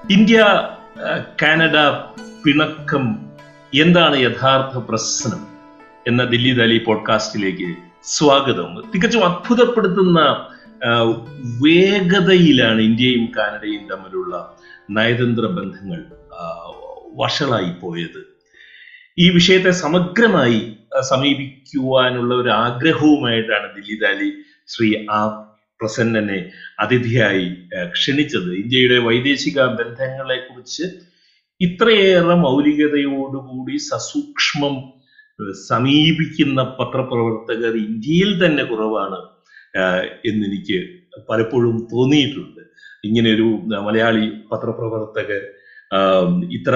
India Canada പിണക്കം എന്താണ് യഥാർത്ഥ പ്രശ്നം എന്ന ദില്ലി ദാലി പോഡ്കാസ്റ്റിലേക്ക് സ്വാഗതം തികച്ചും അത്ഭുതപ്പെടുത്തുന്ന വേഗതയിലാണ് ഇന്ത്യയും കാനഡയും തമ്മിലുള്ള നയതന്ത്ര ബന്ധങ്ങൾ വഷളായി പോയത് ഈ വിഷയത്തെ സമഗ്രമായി സമീപിക്കുവാനുള്ള ഒരു ആഗ്രഹവുമായിട്ടാണ് ദില്ലി ദാലി ശ്രീ ആ പ്രസന്നനെ അതിഥിയായി ക്ഷണിച്ചത് ഇന്ത്യയുടെ വൈദേശിക ബന്ധങ്ങളെ കുറിച്ച് ഇത്രയേറെ മൗലികതയോടുകൂടി സസൂക്ഷ്മം സമീപിക്കുന്ന പത്രപ്രവർത്തകർ ഇന്ത്യയിൽ തന്നെ കുറവാണ് എന്നെനിക്ക് പലപ്പോഴും തോന്നിയിട്ടുണ്ട് ഇങ്ങനെ ഒരു മലയാളി പത്രപ്രവർത്തകർ ഇത്ര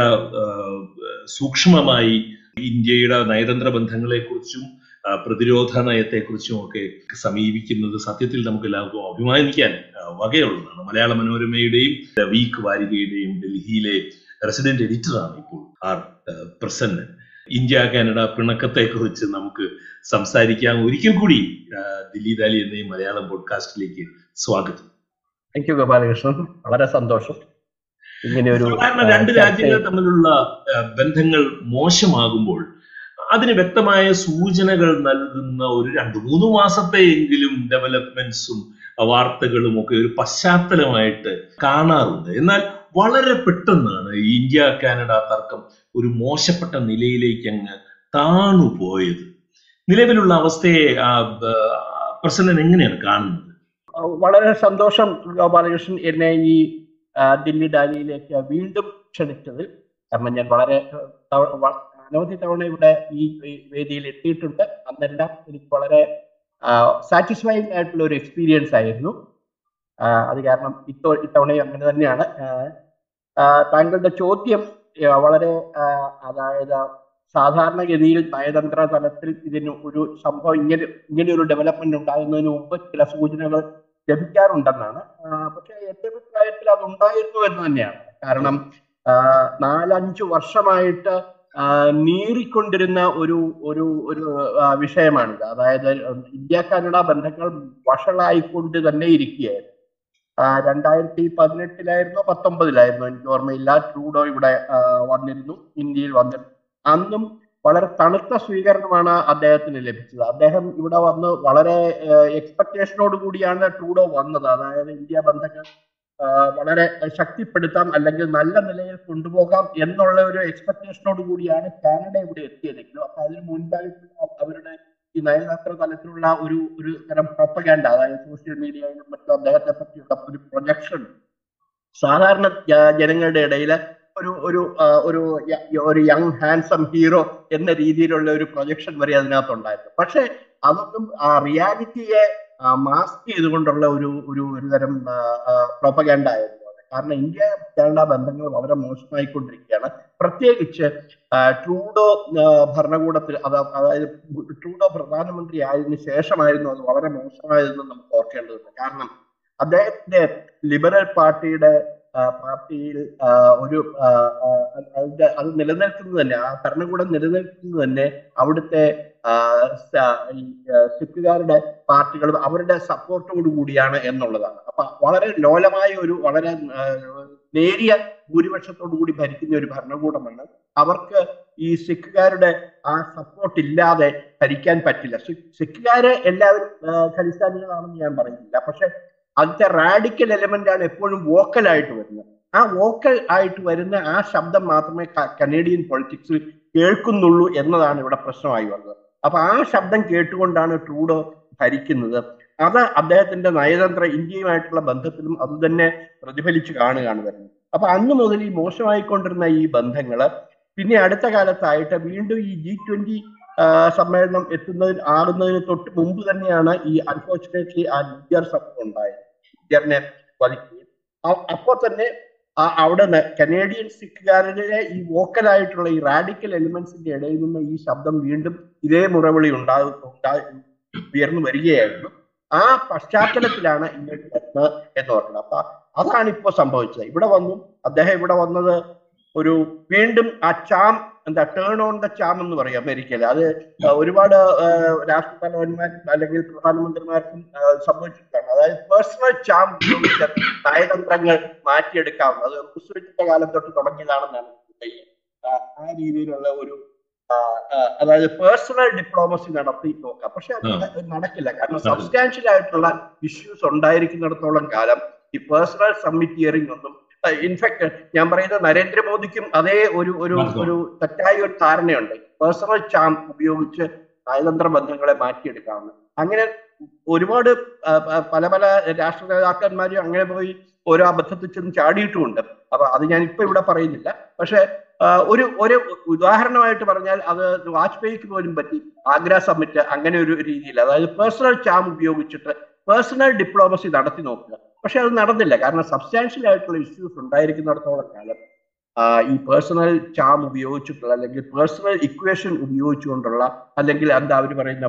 സൂക്ഷ്മമായി ഇന്ത്യയുടെ നയതന്ത്ര ബന്ധങ്ങളെക്കുറിച്ചും പ്രതിരോധ നയത്തെക്കുറിച്ചും ഒക്കെ സമീപിക്കുന്നത് സത്യത്തിൽ നമുക്ക് എല്ലാവർക്കും അഭിമാനിക്കാൻ വകയുള്ളതാണ് മലയാള മനോരമയുടെയും വീക്ക് വാരികയുടെയും ഡൽഹിയിലെ റെസിഡന്റ് എഡിറ്ററാണ് ഇപ്പോൾ ആർ പ്രസന്നൻ ഇന്ത്യ കാനഡ പിണക്കത്തെ കുറിച്ച് നമുക്ക് സംസാരിക്കാം ഒരിക്കൽ കൂടി ദില്ലി ദാലി എന്ന ഈ മലയാളം പോഡ്കാസ്റ്റിലേക്ക് സ്വാഗതം താങ്ക് യു ഗോപാലകൃഷ്ണൻ വളരെ സന്തോഷം ഇങ്ങനെ ഒരു സാധാരണ രണ്ട് രാജ്യങ്ങൾ തമ്മിലുള്ള ബന്ധങ്ങൾ മോശമാകുമ്പോൾ അതിന് വ്യക്തമായ സൂചനകൾ നൽകുന്ന ഒരു രണ്ട് മൂന്ന് മാസത്തെയെങ്കിലും ഡെവലപ്മെന്റ്സും വാർത്തകളും ഒക്കെ ഒരു പശ്ചാത്തലമായിട്ട് കാണാറുണ്ട് എന്നാൽ വളരെ പെട്ടെന്നാണ് ഇന്ത്യ കാനഡ തർക്കം ഒരു മോശപ്പെട്ട നിലയിലേക്ക് അങ്ങ് താണു പോയത് നിലവിലുള്ള അവസ്ഥയെ പ്രസന്നൻ എങ്ങനെയാണ് കാണുന്നത് വളരെ സന്തോഷം ഗോപാലകൃഷ്ണൻ എന്നെ ഈ ദില്ലി ഡാലിയിലേക്ക് വീണ്ടും ക്ഷണിച്ചത് കാരണം ഞാൻ വളരെ അനവധി തവണ ഇവിടെ ഈ വേദിയിൽ എത്തിയിട്ടുണ്ട് അന്നെല്ലാം എനിക്ക് വളരെ സാറ്റിസ്ഫൈങ് ആയിട്ടുള്ള ഒരു എക്സ്പീരിയൻസ് ആയിരുന്നു അത് കാരണം ഇത്തോ ഇത്തവണയും അങ്ങനെ തന്നെയാണ് താങ്കളുടെ ചോദ്യം വളരെ അതായത് സാധാരണഗതിയിൽ നയതന്ത്ര തലത്തിൽ ഇതിന് ഒരു സംഭവം ഇങ്ങനെ ഇങ്ങനെ ഒരു ഡെവലപ്മെന്റ് ഉണ്ടാകുന്നതിന് മുമ്പ് ചില സൂചനകൾ ലഭിക്കാറുണ്ടെന്നാണ് പക്ഷെ എന്റെ അഭിപ്രായത്തിൽ അത് ഉണ്ടായിരുന്നു എന്ന് തന്നെയാണ് കാരണം നാലഞ്ചു വർഷമായിട്ട് നീറിക്കൊണ്ടിരുന്ന ഒരു ഒരു ഒരു വിഷയമാണിത് അതായത് ഇന്ത്യ കാനഡ ബന്ധങ്ങൾ വഷളായിക്കൊണ്ട് തന്നെ ഇരിക്കുകയായിരുന്നു രണ്ടായിരത്തി പതിനെട്ടിലായിരുന്നോ പത്തൊമ്പതിലായിരുന്നോ എനിക്ക് ഓർമ്മയില്ല ട്രൂഡോ ഇവിടെ വന്നിരുന്നു ഇന്ത്യയിൽ വന്നിരുന്നു അന്നും വളരെ തണുത്ത സ്വീകരണമാണ് അദ്ദേഹത്തിന് ലഭിച്ചത് അദ്ദേഹം ഇവിടെ വന്ന് വളരെ എക്സ്പെക്ടേഷനോട് കൂടിയാണ് ട്രൂഡോ വന്നത് അതായത് ഇന്ത്യ ബന്ധങ്ങൾ വളരെ ശക്തിപ്പെടുത്താം അല്ലെങ്കിൽ നല്ല നിലയിൽ കൊണ്ടുപോകാം എന്നുള്ള ഒരു എക്സ്പെക്ടേഷനോട് കൂടിയാണ് കാനഡ ഇവിടെ എത്തിയതെങ്കിലും അപ്പൊ അതിന് മുൻപായിട്ട് അവരുടെ ഈ നയതന്ത്ര തലത്തിലുള്ള ഒരു ഒരു തരം പ്രൊപ്പഗാൻഡ അതായത് സോഷ്യൽ മീഡിയയിലും മറ്റും അദ്ദേഹത്തെ പറ്റിയുള്ള ഒരു പ്രൊജക്ഷൻ സാധാരണ ജനങ്ങളുടെ ഇടയിൽ ഒരു ഒരു ഒരു ഒരു യങ് ഹാൻസം ഹീറോ എന്ന രീതിയിലുള്ള ഒരു പ്രൊജക്ഷൻ വരെ അതിനകത്തുണ്ടായിരുന്നു പക്ഷെ അതൊന്നും ആ റിയാലിറ്റിയെ മാസ്ക് ചെയ്തുകൊണ്ടുള്ള ഒരു ഒരു ഒരു തരം പ്രൊപ്പഗാൻഡ ആയിരുന്നു കാരണം ഇന്ത്യ കാനഡ ബന്ധങ്ങൾ വളരെ മോശമായിക്കൊണ്ടിരിക്കുകയാണ് പ്രത്യേകിച്ച് ട്രൂഡോ ഭരണകൂടത്തിൽ അതായത് ട്രൂഡോ പ്രധാനമന്ത്രി ആയതിനു ശേഷമായിരുന്നു അത് വളരെ മോശമായതെന്ന് നമുക്ക് ഓർക്കേണ്ടതുണ്ട് കാരണം അദ്ദേഹത്തിന്റെ ലിബറൽ പാർട്ടിയുടെ പാർട്ടിയിൽ ഒരു അത് നിലനിൽക്കുന്നത് തന്നെ ആ ഭരണകൂടം നിലനിൽക്കുന്നത് തന്നെ അവിടുത്തെ സിഖുകാരുടെ പാർട്ടികളും അവരുടെ സപ്പോർട്ടോടു കൂടിയാണ് എന്നുള്ളതാണ് അപ്പൊ വളരെ ലോലമായ ഒരു വളരെ നേരിയ ഭൂരിപക്ഷത്തോടു കൂടി ഭരിക്കുന്ന ഒരു ഭരണകൂടമാണ് അവർക്ക് ഈ സിഖുകാരുടെ ആ സപ്പോർട്ട് ഇല്ലാതെ ഭരിക്കാൻ പറ്റില്ല സിഖുകാരെ എല്ലാവരും ഖലിസ്ഥാനികളാണെന്ന് ഞാൻ പറയുന്നില്ല പക്ഷെ അതിന്റെ റാഡിക്കൽ എലമെന്റ് ആണ് എപ്പോഴും വോക്കൽ ആയിട്ട് വരുന്നത് ആ വോക്കൽ ആയിട്ട് വരുന്ന ആ ശബ്ദം മാത്രമേ കനേഡിയൻ പൊളിറ്റിക്സിൽ കേൾക്കുന്നുള്ളൂ എന്നതാണ് ഇവിടെ പ്രശ്നമായി വന്നത് അപ്പൊ ആ ശബ്ദം കേട്ടുകൊണ്ടാണ് ട്രൂഡോ ഭരിക്കുന്നത് അത് അദ്ദേഹത്തിന്റെ നയതന്ത്ര ഇന്ത്യയുമായിട്ടുള്ള ബന്ധത്തിലും അത് തന്നെ പ്രതിഫലിച്ചു കാണുകയാണ് വരുന്നത് അപ്പൊ അന്ന് മുതൽ ഈ മോശമായിക്കൊണ്ടിരുന്ന ഈ ബന്ധങ്ങള് പിന്നെ അടുത്ത കാലത്തായിട്ട് വീണ്ടും ഈ ജി ട്വന്റി സമ്മേളനം എത്തുന്നതിന് ആകുന്നതിന് തൊട്ട് മുമ്പ് തന്നെയാണ് ഈ അൺഫോർച്ചുനേറ്റ്ലി ആ ന്യൂജർ സംഭവം ഉണ്ടായത് ന്യൂജറിനെ വധിക്കുകയും അപ്പോൾ തന്നെ അവിടെ കനേഡിയൻ സിഖുകാരുടെ ഈ വോക്കലായിട്ടുള്ള ഈ റാഡിക്കൽ എലിമെന്റ്സിന്റെ ഇടയിൽ നിന്ന് ഈ ശബ്ദം വീണ്ടും ഇതേ മുറവിളി ഉണ്ടാകും ഉയർന്നു വരികയായിരുന്നു ആ പശ്ചാത്തലത്തിലാണ് ഇങ്ങോട്ട് വരുന്നത് എന്ന് പറഞ്ഞത് അപ്പൊ അതാണ് ഇപ്പൊ സംഭവിച്ചത് ഇവിടെ വന്നു അദ്ദേഹം ഇവിടെ വന്നത് ഒരു വീണ്ടും ആ ചാം എന്താ ടേൺ ഓൺ ദ ചാം എന്ന് പറയും അമേരിക്കയിൽ അത് ഒരുപാട് രാഷ്ട്രതലവന്മാർ അല്ലെങ്കിൽ പ്രധാനമന്ത്രിമാർക്കും സംഭവിച്ചിട്ടാണ് അതായത് പേഴ്സണൽ ചാം ഉപയോഗിച്ച് നയതന്ത്രങ്ങൾ മാറ്റിയെടുക്കാവുന്നത് അത് റൂസ്വെൽറ്റിന്റെ കാലം തൊട്ട് തുടങ്ങിയതാണെന്നാണ് ആ രീതിയിലുള്ള ഒരു അതായത് പേഴ്സണൽ ഡിപ്ലോമസി നടത്തി നോക്കാം പക്ഷെ അത് നടക്കില്ല കാരണം സബ്സ്റ്റാൻഷ്യൽ ആയിട്ടുള്ള ഇഷ്യൂസ് ഉണ്ടായിരിക്കുന്നിടത്തോളം കാലം ഈ പേഴ്സണൽ സബ്മിറ്റിയറിംഗ് ഒന്നും ഇൻഫാക്ട് ഞാൻ പറയുന്നത് നരേന്ദ്രമോദിക്കും അതേ ഒരു ഒരു ഒരു തെറ്റായ ഒരു ധാരണയുണ്ട് പേഴ്സണൽ ചാം ഉപയോഗിച്ച് നയതന്ത്ര ബന്ധങ്ങളെ മാറ്റിയെടുക്കാവുന്ന അങ്ങനെ ഒരുപാട് പല പല രാഷ്ട്ര നേതാക്കന്മാരും അങ്ങനെ പോയി ഓരോ അബദ്ധത്തിൽ ചെന്ന് ചാടിയിട്ടുമുണ്ട് അപ്പൊ അത് ഞാൻ ഇപ്പൊ ഇവിടെ പറയുന്നില്ല പക്ഷെ ഒരു ഒരു ഉദാഹരണമായിട്ട് പറഞ്ഞാൽ അത് വാജ്പേയിക്ക് പോലും പറ്റി ആഗ്ര സമ്മിറ്റ് അങ്ങനെ ഒരു രീതിയിൽ അതായത് പേഴ്സണൽ ചാം ഉപയോഗിച്ചിട്ട് പേഴ്സണൽ ഡിപ്ലോമസി നടത്തി നോക്കുക പക്ഷെ അത് നടന്നില്ല കാരണം സബ്സ്റ്റാൻഷ്യൽ ആയിട്ടുള്ള ഇഷ്യൂസ് ഉണ്ടായിരിക്കുന്നിടത്തോളം കാലം ഈ പേഴ്സണൽ ചാം ഉപയോഗിച്ചിട്ടുള്ള അല്ലെങ്കിൽ പേഴ്സണൽ ഇക്വേഷൻ ഉപയോഗിച്ചുകൊണ്ടുള്ള അല്ലെങ്കിൽ എന്താ അവർ പറയുന്ന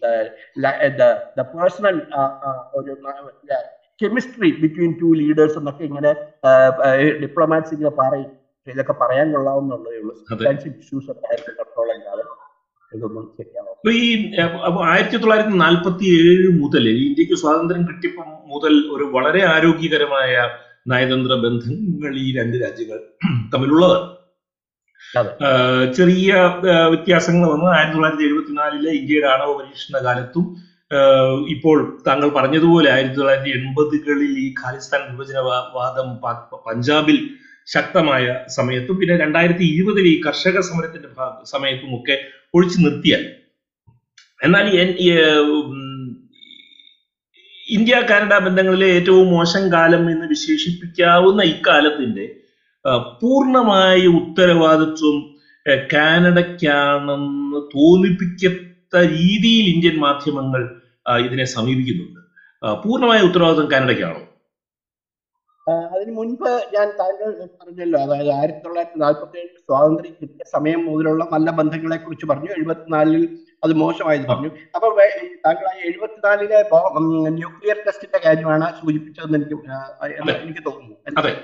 പേഴ്സണൽ ഒരു കെമിസ്ട്രി ബിറ്റ്വീൻ ടു ലീഡേഴ്സ് എന്നൊക്കെ ഇങ്ങനെ ഡിപ്ലോമാറ്റ്സ് ഇങ്ങനെ പറയും ഇതൊക്കെ പറയാൻ കൊള്ളാവുന്നുള്ളതേ ഉള്ളൂ സബ്സ്റ്റാൻഷ്യൽ ഇഷ്യൂസ് ഉണ്ടായിരിക്കുന്നിടത്തോളം കാലം ഇതൊന്നും ശരിയാവും ഈ ആയിരത്തി തൊള്ളായിരത്തി നാൽപ്പത്തി ഏഴ് മുതൽ ഇന്ത്യക്ക് സ്വാതന്ത്ര്യം കിട്ടിയപ്പം മുതൽ ഒരു വളരെ ആരോഗ്യകരമായ നയതന്ത്ര ബന്ധങ്ങൾ ഈ രണ്ട് രാജ്യങ്ങൾ തമ്മിലുള്ളതാണ് ചെറിയ വ്യത്യാസങ്ങൾ വന്ന് ആയിരത്തി തൊള്ളായിരത്തി എഴുപത്തിനാലിലെ ഇന്ത്യയുടെ ആണവ പരീക്ഷണ കാലത്തും ഇപ്പോൾ താങ്കൾ പറഞ്ഞതുപോലെ ആയിരത്തി തൊള്ളായിരത്തി എൺപതുകളിൽ ഈ ഖാലിസ്ഥാൻ വിഭജന വാദം പഞ്ചാബിൽ ശക്തമായ സമയത്തും പിന്നെ രണ്ടായിരത്തി ഇരുപതിൽ ഈ കർഷക സമരത്തിന്റെ സമയത്തും ഒക്കെ ഒഴിച്ചു നിർത്തിയാൽ എന്നാൽ ഇന്ത്യ കാനഡ ബന്ധങ്ങളിലെ ഏറ്റവും മോശം കാലം എന്ന് വിശേഷിപ്പിക്കാവുന്ന ഇക്കാലത്തിന്റെ പൂർണ്ണമായ ഉത്തരവാദിത്വം കാനഡയ്ക്കാണെന്ന് തോന്നിപ്പിക്കത്ത രീതിയിൽ ഇന്ത്യൻ മാധ്യമങ്ങൾ ഇതിനെ സമീപിക്കുന്നുണ്ട് പൂർണ്ണമായ ഉത്തരവാദിത്വം കാനഡയ്ക്കാണോ അതിന് മുൻപ് ഞാൻ താങ്കൾ പറഞ്ഞല്ലോ അതായത് ആയിരത്തി തൊള്ളായിരത്തി നാൽപ്പത്തി ഏഴ് സ്വാതന്ത്ര്യം കിട്ടിയ സമയം മുതലുള്ള നല്ല ബന്ധങ്ങളെ കുറിച്ച് പറഞ്ഞു എഴുപത്തിനാലിൽ അത് മോശമായത് പറഞ്ഞു അപ്പൊ താങ്കൾ ആ എഴുപത്തിനാലിലെ ന്യൂക്ലിയർ ടെസ്റ്റിന്റെ കാര്യമാണ് സൂചിപ്പിച്ചതെന്ന് എനിക്ക് എനിക്ക് തോന്നുന്നു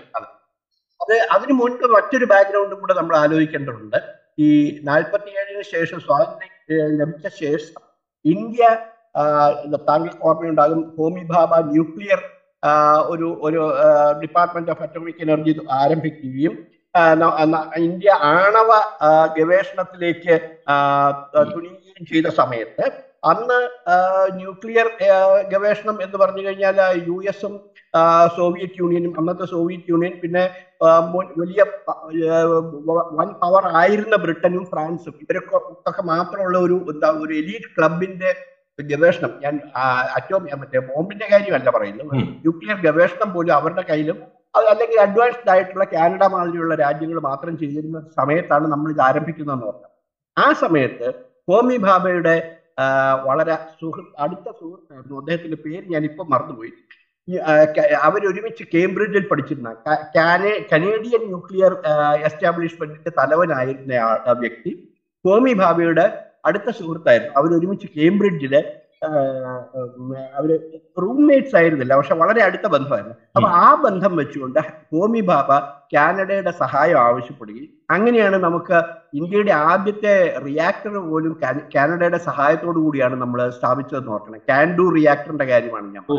അത് അതിനു മുൻപ് മറ്റൊരു ബാക്ക്ഗ്രൗണ്ടും കൂടെ നമ്മൾ ആലോചിക്കേണ്ടതുണ്ട് ഈ നാൽപ്പത്തി ഏഴിന് ശേഷം സ്വാതന്ത്ര്യം ലഭിച്ച ശേഷം ഇന്ത്യ താങ്കൾക്ക് ഓർമ്മയുണ്ടാകും ഹോമി ഭാബ ന്യൂക്ലിയർ ഒരു ഒരു ഡിപ്പാർട്ട്മെന്റ് ഓഫ് അറ്റോമിക് എനർജി ആരംഭിക്കുകയും ഇന്ത്യ ആണവ ഗവേഷണത്തിലേക്ക് തുനിയുകയും ചെയ്ത സമയത്ത് അന്ന് ന്യൂക്ലിയർ ഗവേഷണം എന്ന് പറഞ്ഞു കഴിഞ്ഞാൽ യു എസും സോവിയറ്റ് യൂണിയനും അന്നത്തെ സോവിയറ്റ് യൂണിയൻ പിന്നെ വലിയ വൻ പവർ ആയിരുന്ന ബ്രിട്ടനും ഫ്രാൻസും ഇവരൊക്കെ ഒക്കെ മാത്രമുള്ള ഒരു എന്താ ഒരു എലീറ്റ് ക്ലബിന്റെ ഗവേഷണം ഞാൻ അറ്റോം മറ്റേ ബോംബിന്റെ കാര്യമല്ല പറയുന്നത് ന്യൂക്ലിയർ ഗവേഷണം പോലും അവരുടെ കയ്യിലും അത് അല്ലെങ്കിൽ അഡ്വാൻസ്ഡ് ആയിട്ടുള്ള കാനഡ മാതിരിയുള്ള രാജ്യങ്ങൾ മാത്രം ചെയ്തിരുന്ന സമയത്താണ് നമ്മൾ ഇത് ആരംഭിക്കുന്നതെന്ന് പറഞ്ഞത് ആ സമയത്ത് ഹോമി ഭാബയുടെ വളരെ സുഹൃത്ത് അടുത്ത സുഹൃത്തായിരുന്നു അദ്ദേഹത്തിന്റെ പേര് ഞാൻ ഇപ്പൊ മറന്നുപോയി അവരൊരുമിച്ച് കേംബ്രിഡ്ജിൽ പഠിച്ചിരുന്ന കനേഡിയൻ ന്യൂക്ലിയർ എസ്റ്റാബ്ലിഷ്മെന്റിന്റെ തലവനായിരുന്ന ആ വ്യക്തി ഹോമി ഭാബയുടെ അടുത്ത സുഹൃത്തായിരുന്നു അവരൊരുമിച്ച് കേംബ്രിഡ്ജില് അവര് റൂംമേറ്റ്സ് ആയിരുന്നില്ല പക്ഷെ വളരെ അടുത്ത ബന്ധമായിരുന്നു അപ്പൊ ആ ബന്ധം വെച്ചുകൊണ്ട് ഹോമി ബാബ കാനഡയുടെ സഹായം ആവശ്യപ്പെടുകയും അങ്ങനെയാണ് നമുക്ക് ഇന്ത്യയുടെ ആദ്യത്തെ റിയാക്ടർ പോലും കാനഡയുടെ സഹായത്തോടു കൂടിയാണ് നമ്മൾ സ്ഥാപിച്ചതെന്ന് ഓർക്കണം കാൻഡു റിയാക്ടറിന്റെ കാര്യമാണ് ഞാൻ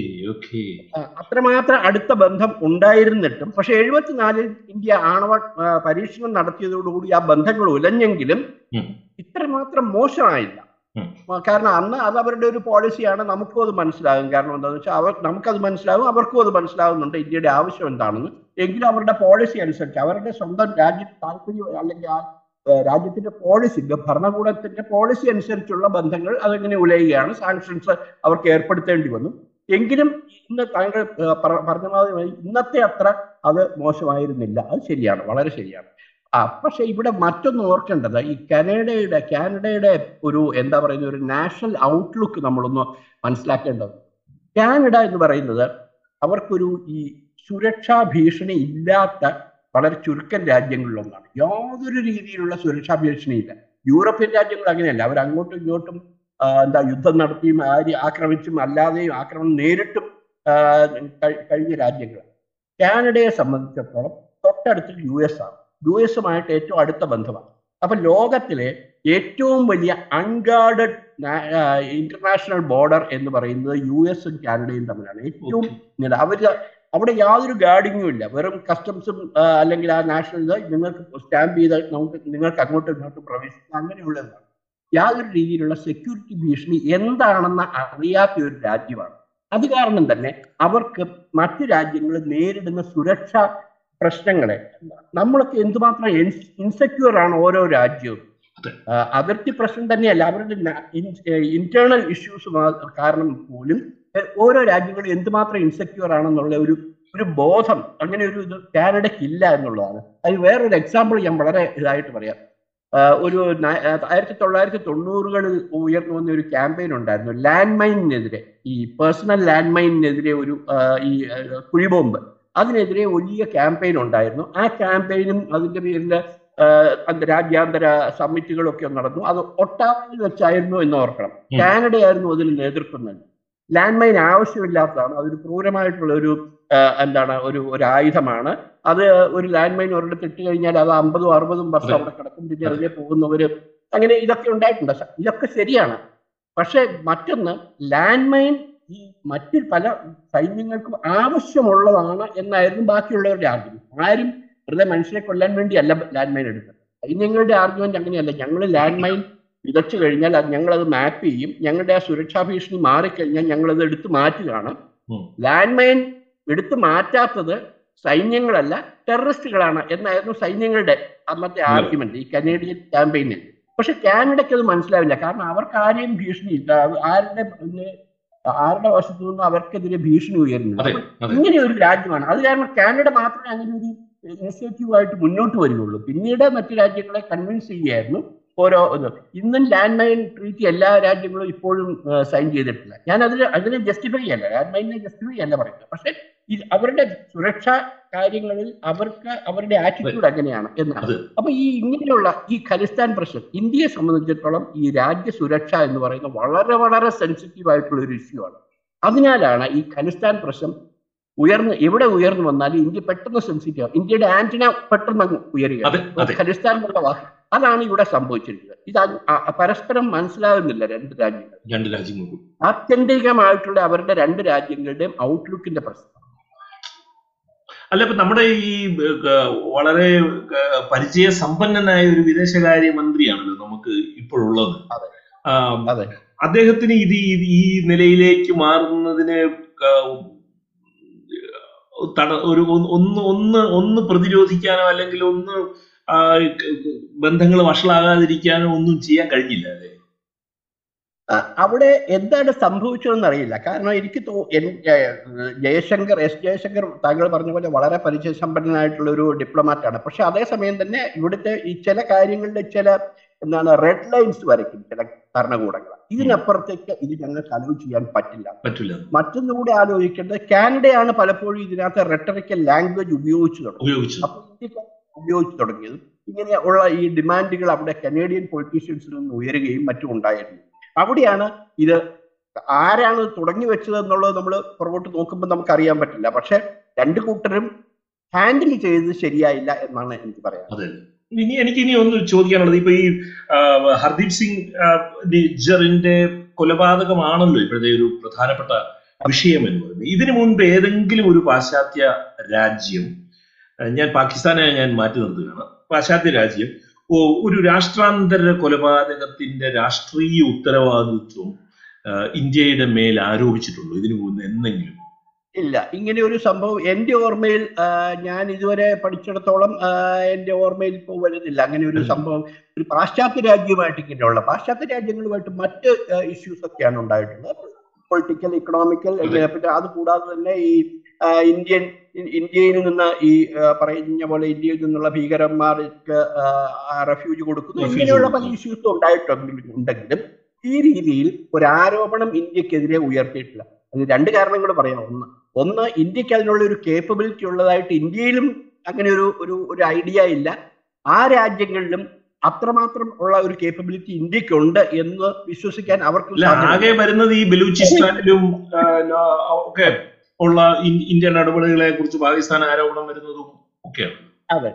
അത്രമാത്രം അടുത്ത ബന്ധം ഉണ്ടായിരുന്നിട്ടും പക്ഷെ എഴുപത്തിനാലിൽ ഇന്ത്യ ആണവ പരീക്ഷണം നടത്തിയതോടുകൂടി ആ ബന്ധങ്ങൾ ഉലഞ്ഞെങ്കിലും ഇത്രമാത്രം മോശമായില്ല കാരണം അന്ന് അത് അവരുടെ ഒരു പോളിസിയാണ് നമുക്കും അത് മനസ്സിലാകും കാരണം എന്താണെന്ന് വെച്ചാൽ അവർ നമുക്കത് മനസ്സിലാകും അവർക്കും അത് മനസ്സിലാകുന്നുണ്ട് ഇന്ത്യയുടെ ആവശ്യം എന്താണെന്ന് എങ്കിലും അവരുടെ പോളിസി അനുസരിച്ച് അവരുടെ സ്വന്തം രാജ്യ താല്പര്യം അല്ലെങ്കിൽ ആ രാജ്യത്തിന്റെ പോളിസി ഭരണകൂടത്തിന്റെ പോളിസി അനുസരിച്ചുള്ള ബന്ധങ്ങൾ അതെങ്ങനെ ഉലയുകയാണ് സാങ്ഷൻസ് അവർക്ക് ഏർപ്പെടുത്തേണ്ടി വന്നു എങ്കിലും ഇന്ന് താങ്കൾ പറഞ്ഞ മാതിരി ഇന്നത്തെ അത്ര അത് മോശമായിരുന്നില്ല അത് ശരിയാണ് വളരെ ശരിയാണ് ആ പക്ഷെ ഇവിടെ മറ്റൊന്ന് ഓർക്കേണ്ടത് ഈ കാനഡയുടെ കാനഡയുടെ ഒരു എന്താ പറയുന്ന ഒരു നാഷണൽ ഔട്ട്ലുക്ക് നമ്മളൊന്ന് മനസ്സിലാക്കേണ്ടത് കാനഡ എന്ന് പറയുന്നത് അവർക്കൊരു ഈ സുരക്ഷാ ഭീഷണി ഇല്ലാത്ത വളരെ ചുരുക്കം രാജ്യങ്ങളിലൊന്നാണ് യാതൊരു രീതിയിലുള്ള സുരക്ഷാ ഭീഷണിയില്ല യൂറോപ്യൻ രാജ്യങ്ങൾ അങ്ങനെയല്ല അവർ അങ്ങോട്ടും ഇങ്ങോട്ടും എന്താ യുദ്ധം നടത്തിയും ആര് ആക്രമിച്ചും അല്ലാതെയും ആക്രമണം നേരിട്ടും കഴിഞ്ഞ രാജ്യങ്ങൾ കാനഡയെ സംബന്ധിച്ചിടത്തോളം തൊട്ടടുത്ത് യു എസ് ആണ് യു എസുമായിട്ട് ഏറ്റവും അടുത്ത ബന്ധമാണ് അപ്പൊ ലോകത്തിലെ ഏറ്റവും വലിയ അൺഗാർഡഡ് ഇന്റർനാഷണൽ ബോർഡർ എന്ന് പറയുന്നത് യു എസും കാനഡയും തമ്മിലാണ് ഏറ്റവും ഇങ്ങനെ അവര് അവിടെ യാതൊരു ഗാർഡിങ്ങും ഇല്ല വെറും കസ്റ്റംസും അല്ലെങ്കിൽ ആ നാഷണൽ ഇത് നിങ്ങൾക്ക് സ്റ്റാമ്പ് ചെയ്ത് നമുക്ക് നിങ്ങൾക്ക് അങ്ങോട്ടും ഇങ്ങോട്ടും പ്രവേശിക്കാം അങ്ങനെയുള്ളതാണ് യാതൊരു രീതിയിലുള്ള സെക്യൂരിറ്റി ഭീഷണി എന്താണെന്ന് അറിയാത്ത ഒരു രാജ്യമാണ് അത് കാരണം തന്നെ അവർക്ക് മറ്റു രാജ്യങ്ങൾ നേരിടുന്ന സുരക്ഷാ പ്രശ്നങ്ങളെ നമ്മളൊക്കെ എന്തുമാത്രം ഇൻസെക്യൂർ ആണ് ഓരോ രാജ്യവും ആ, അതിർത്തി പ്രശ്നം തന്നെയല്ല അവരുടെ ഇന്റേണൽ ഇഷ്യൂസ് കാരണം പോലും എ- ഓരോ രാജ്യങ്ങളും എന്തുമാത്രം ഇൻസെക്യൂർ ആണെന്നുള്ള ഒരു ഒരു ബോധം അങ്ങനെ ഒരു ഇത് കാനഡയ്ക്ക് ഇല്ല എന്നുള്ളതാണ് അത് വേറൊരു എക്സാമ്പിൾ ഞാൻ വളരെ ഇതായിട്ട് പറയാം ആ, ഒരു ന- ആ, ആയിരത്തി തൊള്ളായിരത്തി തൊണ്ണൂറുകളിൽ ഉയർന്നു വന്ന ഒരു ക്യാമ്പയിൻ ഉണ്ടായിരുന്നു ലാൻഡ് മൈനിനെതിരെ ഈ പേഴ്സണൽ ലാൻഡ് മൈനിനെതിരെ ഒരു ആ, ഈ ആ, കുഴിബോംബ് അതിനെതിരെ വലിയ ക്യാമ്പയിൻ ഉണ്ടായിരുന്നു ആ ക്യാമ്പയിനും അതിന്റെ പേരിൽ രാജ്യാന്തര സമ്മിറ്റുകളൊക്കെ നടന്നു അത് ഒട്ടാവയിൽ വെച്ചായിരുന്നു എന്ന് ഓർക്കണം ഉം. കാനഡയായിരുന്നു അതിന് നേതൃത്വം നൽകി ലാൻഡ് മൈൻ ആവശ്യമില്ലാത്തതാണ് അതൊരു ക്രൂരമായിട്ടുള്ള ഒരു ആ, എന്താണ് ഒരു ഒരു ആയുധമാണ് അത് ഒരു ലാൻഡ് മൈൻ ഒരിടത്ത് ഇട്ട് കഴിഞ്ഞാൽ അത് അമ്പതും അറുപതും വർഷം അതെ. അവിടെ കിടക്കും പിന്നെ അതിലെ പോകുന്നവര് അങ്ങനെ ഇതൊക്കെ ഉണ്ടായിട്ടുണ്ട് സ- ഇതൊക്കെ ശരിയാണ് പക്ഷെ മറ്റൊന്ന് ലാൻഡ് മൈൻ ഈ മറ്റു പല സൈന്യങ്ങൾക്കും ആവശ്യമുള്ളതാണ് എന്നായിരുന്നു ബാക്കിയുള്ളവരുടെ ആർഗ്യുമെന്റ് ആരും വെറുതെ മനുഷ്യരെ കൊല്ലാൻ വേണ്ടിയല്ല ലാൻഡ് മൈൻ എടുത്തത് സൈന്യങ്ങളുടെ ആർഗ്യുമെന്റ് അങ്ങനെയല്ല ഞങ്ങൾ ലാൻഡ് മൈൻ വിതച്ചു കഴിഞ്ഞാൽ അത് ഞങ്ങളത് മാപ്പ് ചെയ്യും ഞങ്ങളുടെ ആ സുരക്ഷാ ഭീഷണി മാറിക്കഴിഞ്ഞാൽ ഞങ്ങളത് എടുത്തു മാറ്റുകയാണ് ഉം. ലാൻഡ് മൈൻ എടുത്തു മാറ്റാത്തത് സൈന്യങ്ങളല്ല ടെററിസ്റ്റുകളാണ് എന്നായിരുന്നു സൈന്യങ്ങളുടെ അന്നത്തെ ഉം. ആർഗ്യുമെന്റ് ഈ കനേഡിയൻ ക്യാമ്പയിനിൽ പക്ഷെ കാനഡയ്ക്ക് അത് മനസ്സിലാവില്ല കാരണം അവർക്ക് ആരെയും ഭീഷണിയില്ല അത് ആരുടെ പിന്നെ ആരുടെ വശത്തു നിന്നും അവർക്കെതിരെ ഭീഷണി ഉയരുന്നില്ല അതെ അതെ ഇങ്ങനെ ഒരു രാജ്യമാണ് അത് കാരണം കാനഡ മാത്രമേ അങ്ങനെ ഒരു ഇനിഷ്യേറ്റീവ് ആയിട്ട് മുന്നോട്ട് വരികയുള്ളൂ പിന്നീട് മറ്റു രാജ്യങ്ങളെ കൺവിൻസ് ചെയ്യുകയായിരുന്നു ഓരോ ഇത് ഇന്നും ലാൻഡ് മൈൻ ട്രീറ്റി എല്ലാ രാജ്യങ്ങളും ഇപ്പോഴും സൈൻ ചെയ്തിട്ടില്ല ഞാൻ അതിന് അതിനെ ജസ്റ്റിഫൈ ചെയ്യല്ല ലാൻഡ് മൈനിനെ ജസ്റ്റിഫൈ അല്ല പറയുന്നത് പക്ഷെ ഇത് അവരുടെ സുരക്ഷാ കാര്യങ്ങളിൽ അവർക്ക് അവരുടെ ആറ്റിറ്റ്യൂഡ് അങ്ങനെയാണ് എന്നാണ് അത് അപ്പൊ ഈ ഇങ്ങനെയുള്ള ഈ ഖലിസ്ഥാൻ പ്രശ്നം ഇന്ത്യയെ സംബന്ധിച്ചിടത്തോളം ഈ രാജ്യ സുരക്ഷ എന്ന് പറയുന്നത് വളരെ വളരെ സെൻസിറ്റീവ് ആയിട്ടുള്ള ഒരു ഇഷ്യൂ ആണ് അതിനാലാണ് ഈ ഖലിസ്ഥാൻ പ്രശ്നം ഉയർന്ന് എവിടെ ഉയർന്നു വന്നാലും ഇന്ത്യ പെട്ടെന്ന് സെൻസിറ്റീവ് ഇന്ത്യയുടെ ആന്റിന പെട്ടെന്ന് അങ്ങ് ഉയരുക അതെ അതെ ഖലിസ്ഥാൻ എന്നുള്ള വാക്ക് അതാണ് ഇവിടെ സംഭവിച്ചിരിക്കുന്നത് ഇത് അ- അ- പരസ്പരം മനസ്സിലാകുന്നില്ല രണ്ട് രാജ്യങ്ങൾ രണ്ട് രാജ്യങ്ങൾക്കും ആത്യന്തികമായിട്ടുള്ള അവരുടെ രണ്ട് രാജ്യങ്ങളുടെയും ഔട്ട്ലുക്കിന്റെ പ്രശ്നം അല്ല ഇപ്പൊ നമ്മുടെ ഈ ഏർ, വളരെ ഏർ, പരിചയ സമ്പന്നനായ ഒരു വിദേശകാര്യ മന്ത്രിയാണല്ലോ നമുക്ക് ഇപ്പോഴുള്ളത് അതെ. ആ, അതെ അദ്ദേഹത്തിന് ഇത് ഈ- ഈ നിലയിലേക്ക് മാറുന്നതിന് ക- തട ഒരു ഒന്ന് ഒന്ന് ഒന്ന് ഒന്ന് പ്രതിരോധിക്കാനോ അല്ലെങ്കിൽ ഒന്ന് ബന്ധങ്ങൾ വഷളാകാതിരിക്കാനോ ഒന്നും ചെയ്യാൻ കഴിഞ്ഞില്ല അല്ലേ ആ, അവിടെ എന്താണ് സംഭവിച്ചതെന്ന് അറിയില്ല കാരണം എനിക്ക് തോ എൻ- ഏ, ജയശങ്കർ എസ് ജയശങ്കർ താങ്കൾ പറഞ്ഞ പോലെ വളരെ പരിചയസമ്പന്നനായിട്ടുള്ള ഒരു ഡിപ്ലോമാറ്റാണ് പക്ഷെ അതേസമയം തന്നെ ഇവിടുത്തെ ഈ ചില കാര്യങ്ങളുടെ ചില എന്താണ് റെഡ് ലൈൻസ് വരയ്ക്കും ചില ഭരണകൂടങ്ങൾ ഇതിനപ്പുറത്തേക്ക് ഇത് ഞങ്ങൾക്ക് അലവ് ചെയ്യാൻ പറ്റില്ല പറ്റില്ല മറ്റൊന്നുകൂടി ആലോചിക്കേണ്ടത് കാനഡയാണ് പലപ്പോഴും ഇതിനകത്ത് റെട്ടറിക്കൽ ലാംഗ്വേജ് ഉപയോഗിച്ചു തുടങ്ങുന്നത് ഉപയോഗിച്ചത് അപ്പൊ ഇന്ത്യക്ക് ഉപയോഗിച്ചു തുടങ്ങിയത് ഇങ്ങനെ ഉള്ള ഈ ഡിമാൻഡുകൾ അവിടെ കനേഡിയൻ പൊളിറ്റീഷ്യൻസിൽ നിന്ന് ഉയരുകയും മറ്റും ഉണ്ടായിരുന്നു അവിടെയാണ് ഇത് ആരാണ് ഇത് തുടങ്ങി വെച്ചത് എന്നുള്ളത് നമ്മൾ പുറകോട്ട് നോക്കുമ്പോൾ നമുക്ക് അറിയാൻ പറ്റില്ല പക്ഷെ രണ്ട് കൂട്ടരും ഹാൻഡിൽ ചെയ്തത് ശരിയായില്ല എന്നാണ് എനിക്ക് പറയാൻ അതെ ഇനി എനിക്ക് ഇനി ഒന്ന് ചോദിക്കാനുള്ളത് ഇപ്പൊ ഈ ആ, ഹർദീപ് സിംഗ് ആ, നിജ്ജറിന്റെ കൊലപാതകമാണല്ലോ ഇപ്പോഴത്തെ ഒരു പ്രധാനപ്പെട്ട വിഷയം എന്ന് പറയുന്നത് ഇതിനു മുൻപ് ഏതെങ്കിലും ഒരു പാശ്ചാത്യ രാജ്യം ആ, ഞാൻ പാകിസ്ഥാനെ ഞാൻ മാറ്റി നിർത്തുകയാണ് പാശ്ചാത്യ രാജ്യം ഓ ഒരു രാഷ്ട്രാന്തര കൊലപാതകത്തിന്റെ രാഷ്ട്രീയ ഉത്തരവാദിത്വം ആ, ഇന്ത്യയുടെ മേൽ ആരോപിച്ചിട്ടുണ്ടോ ഇതിനു മുൻപ് എന്തെങ്കിലും ഇല്ല ഇങ്ങനെ ഒരു സംഭവം എന്റെ ഓർമ്മയിൽ ആ, ഞാൻ ഇതുവരെ പഠിച്ചിടത്തോളം ആ, എന്റെ ഓർമ്മയിൽ ഇപ്പോൾ വരുന്നില്ല അങ്ങനെ ഒരു ഉം. സംഭവം ഒരു പാശ്ചാത്യ രാജ്യമായിട്ട് ഇങ്ങനെയുള്ള പാശ്ചാത്യ രാജ്യങ്ങളുമായിട്ട് മറ്റ് ഇഷ്യൂസ് ഒക്കെയാണ് ഉണ്ടായിട്ടുള്ളത് പൊളിറ്റിക്കൽ ഇക്കണോമിക്കൽ അതെ. പിന്നെ അത് കൂടാതെ തന്നെ ഈ ആ, ഇന്ത്യൻ ഇ- ഇന്ത്യയിൽ നിന്ന് ഈ ആ, പറയുന്ന പോലെ ഇന്ത്യയിൽ നിന്നുള്ള ഭീകരന്മാർക്ക് റെഫ്യൂജ് കൊടുക്കുന്നു Refuge ഇങ്ങനെയുള്ള പല കൊടുക്കുന്നു. ഇഷ്യൂസും ഉണ്ടായിട്ടുണ്ടെങ്കിലും ഉണ്ടെങ്കിലും ഈ രീതിയിൽ ഒരു ആരോപണം ഇന്ത്യക്കെതിരെ ഉയർത്തിയിട്ടില്ല അത് രണ്ട് കാരണങ്ങൾ പറയാം ഒന്ന് ഒന്ന് ഇന്ത്യക്ക് അതിനുള്ള ഒരു കേപ്പബിലിറ്റി ഉള്ളതായിട്ട് ഇന്ത്യയിലും അങ്ങനെ ഒരു ഒരു ഒരു ഐഡിയ ഇല്ല ആ രാജ്യങ്ങളിലും അത്രമാത്രം ഉള്ള ഒരു കേപ്പബിലിറ്റി ഇന്ത്യക്കുണ്ട് എന്ന് വിശ്വസിക്കാൻ അവർക്ക് അല്ല ആകെ വരുന്നത് ഈ ബലൂചിസ്ഥാനിലും ആ, ന- ഒക്കെ ഉള്ള ഇൻ- ഇന്ത്യൻ ഇടപെടലുകളെ കുറിച്ച് പാകിസ്ഥാൻ ആരോപണം വരുന്നതും ഒക്കെയാണ് അതെ അ-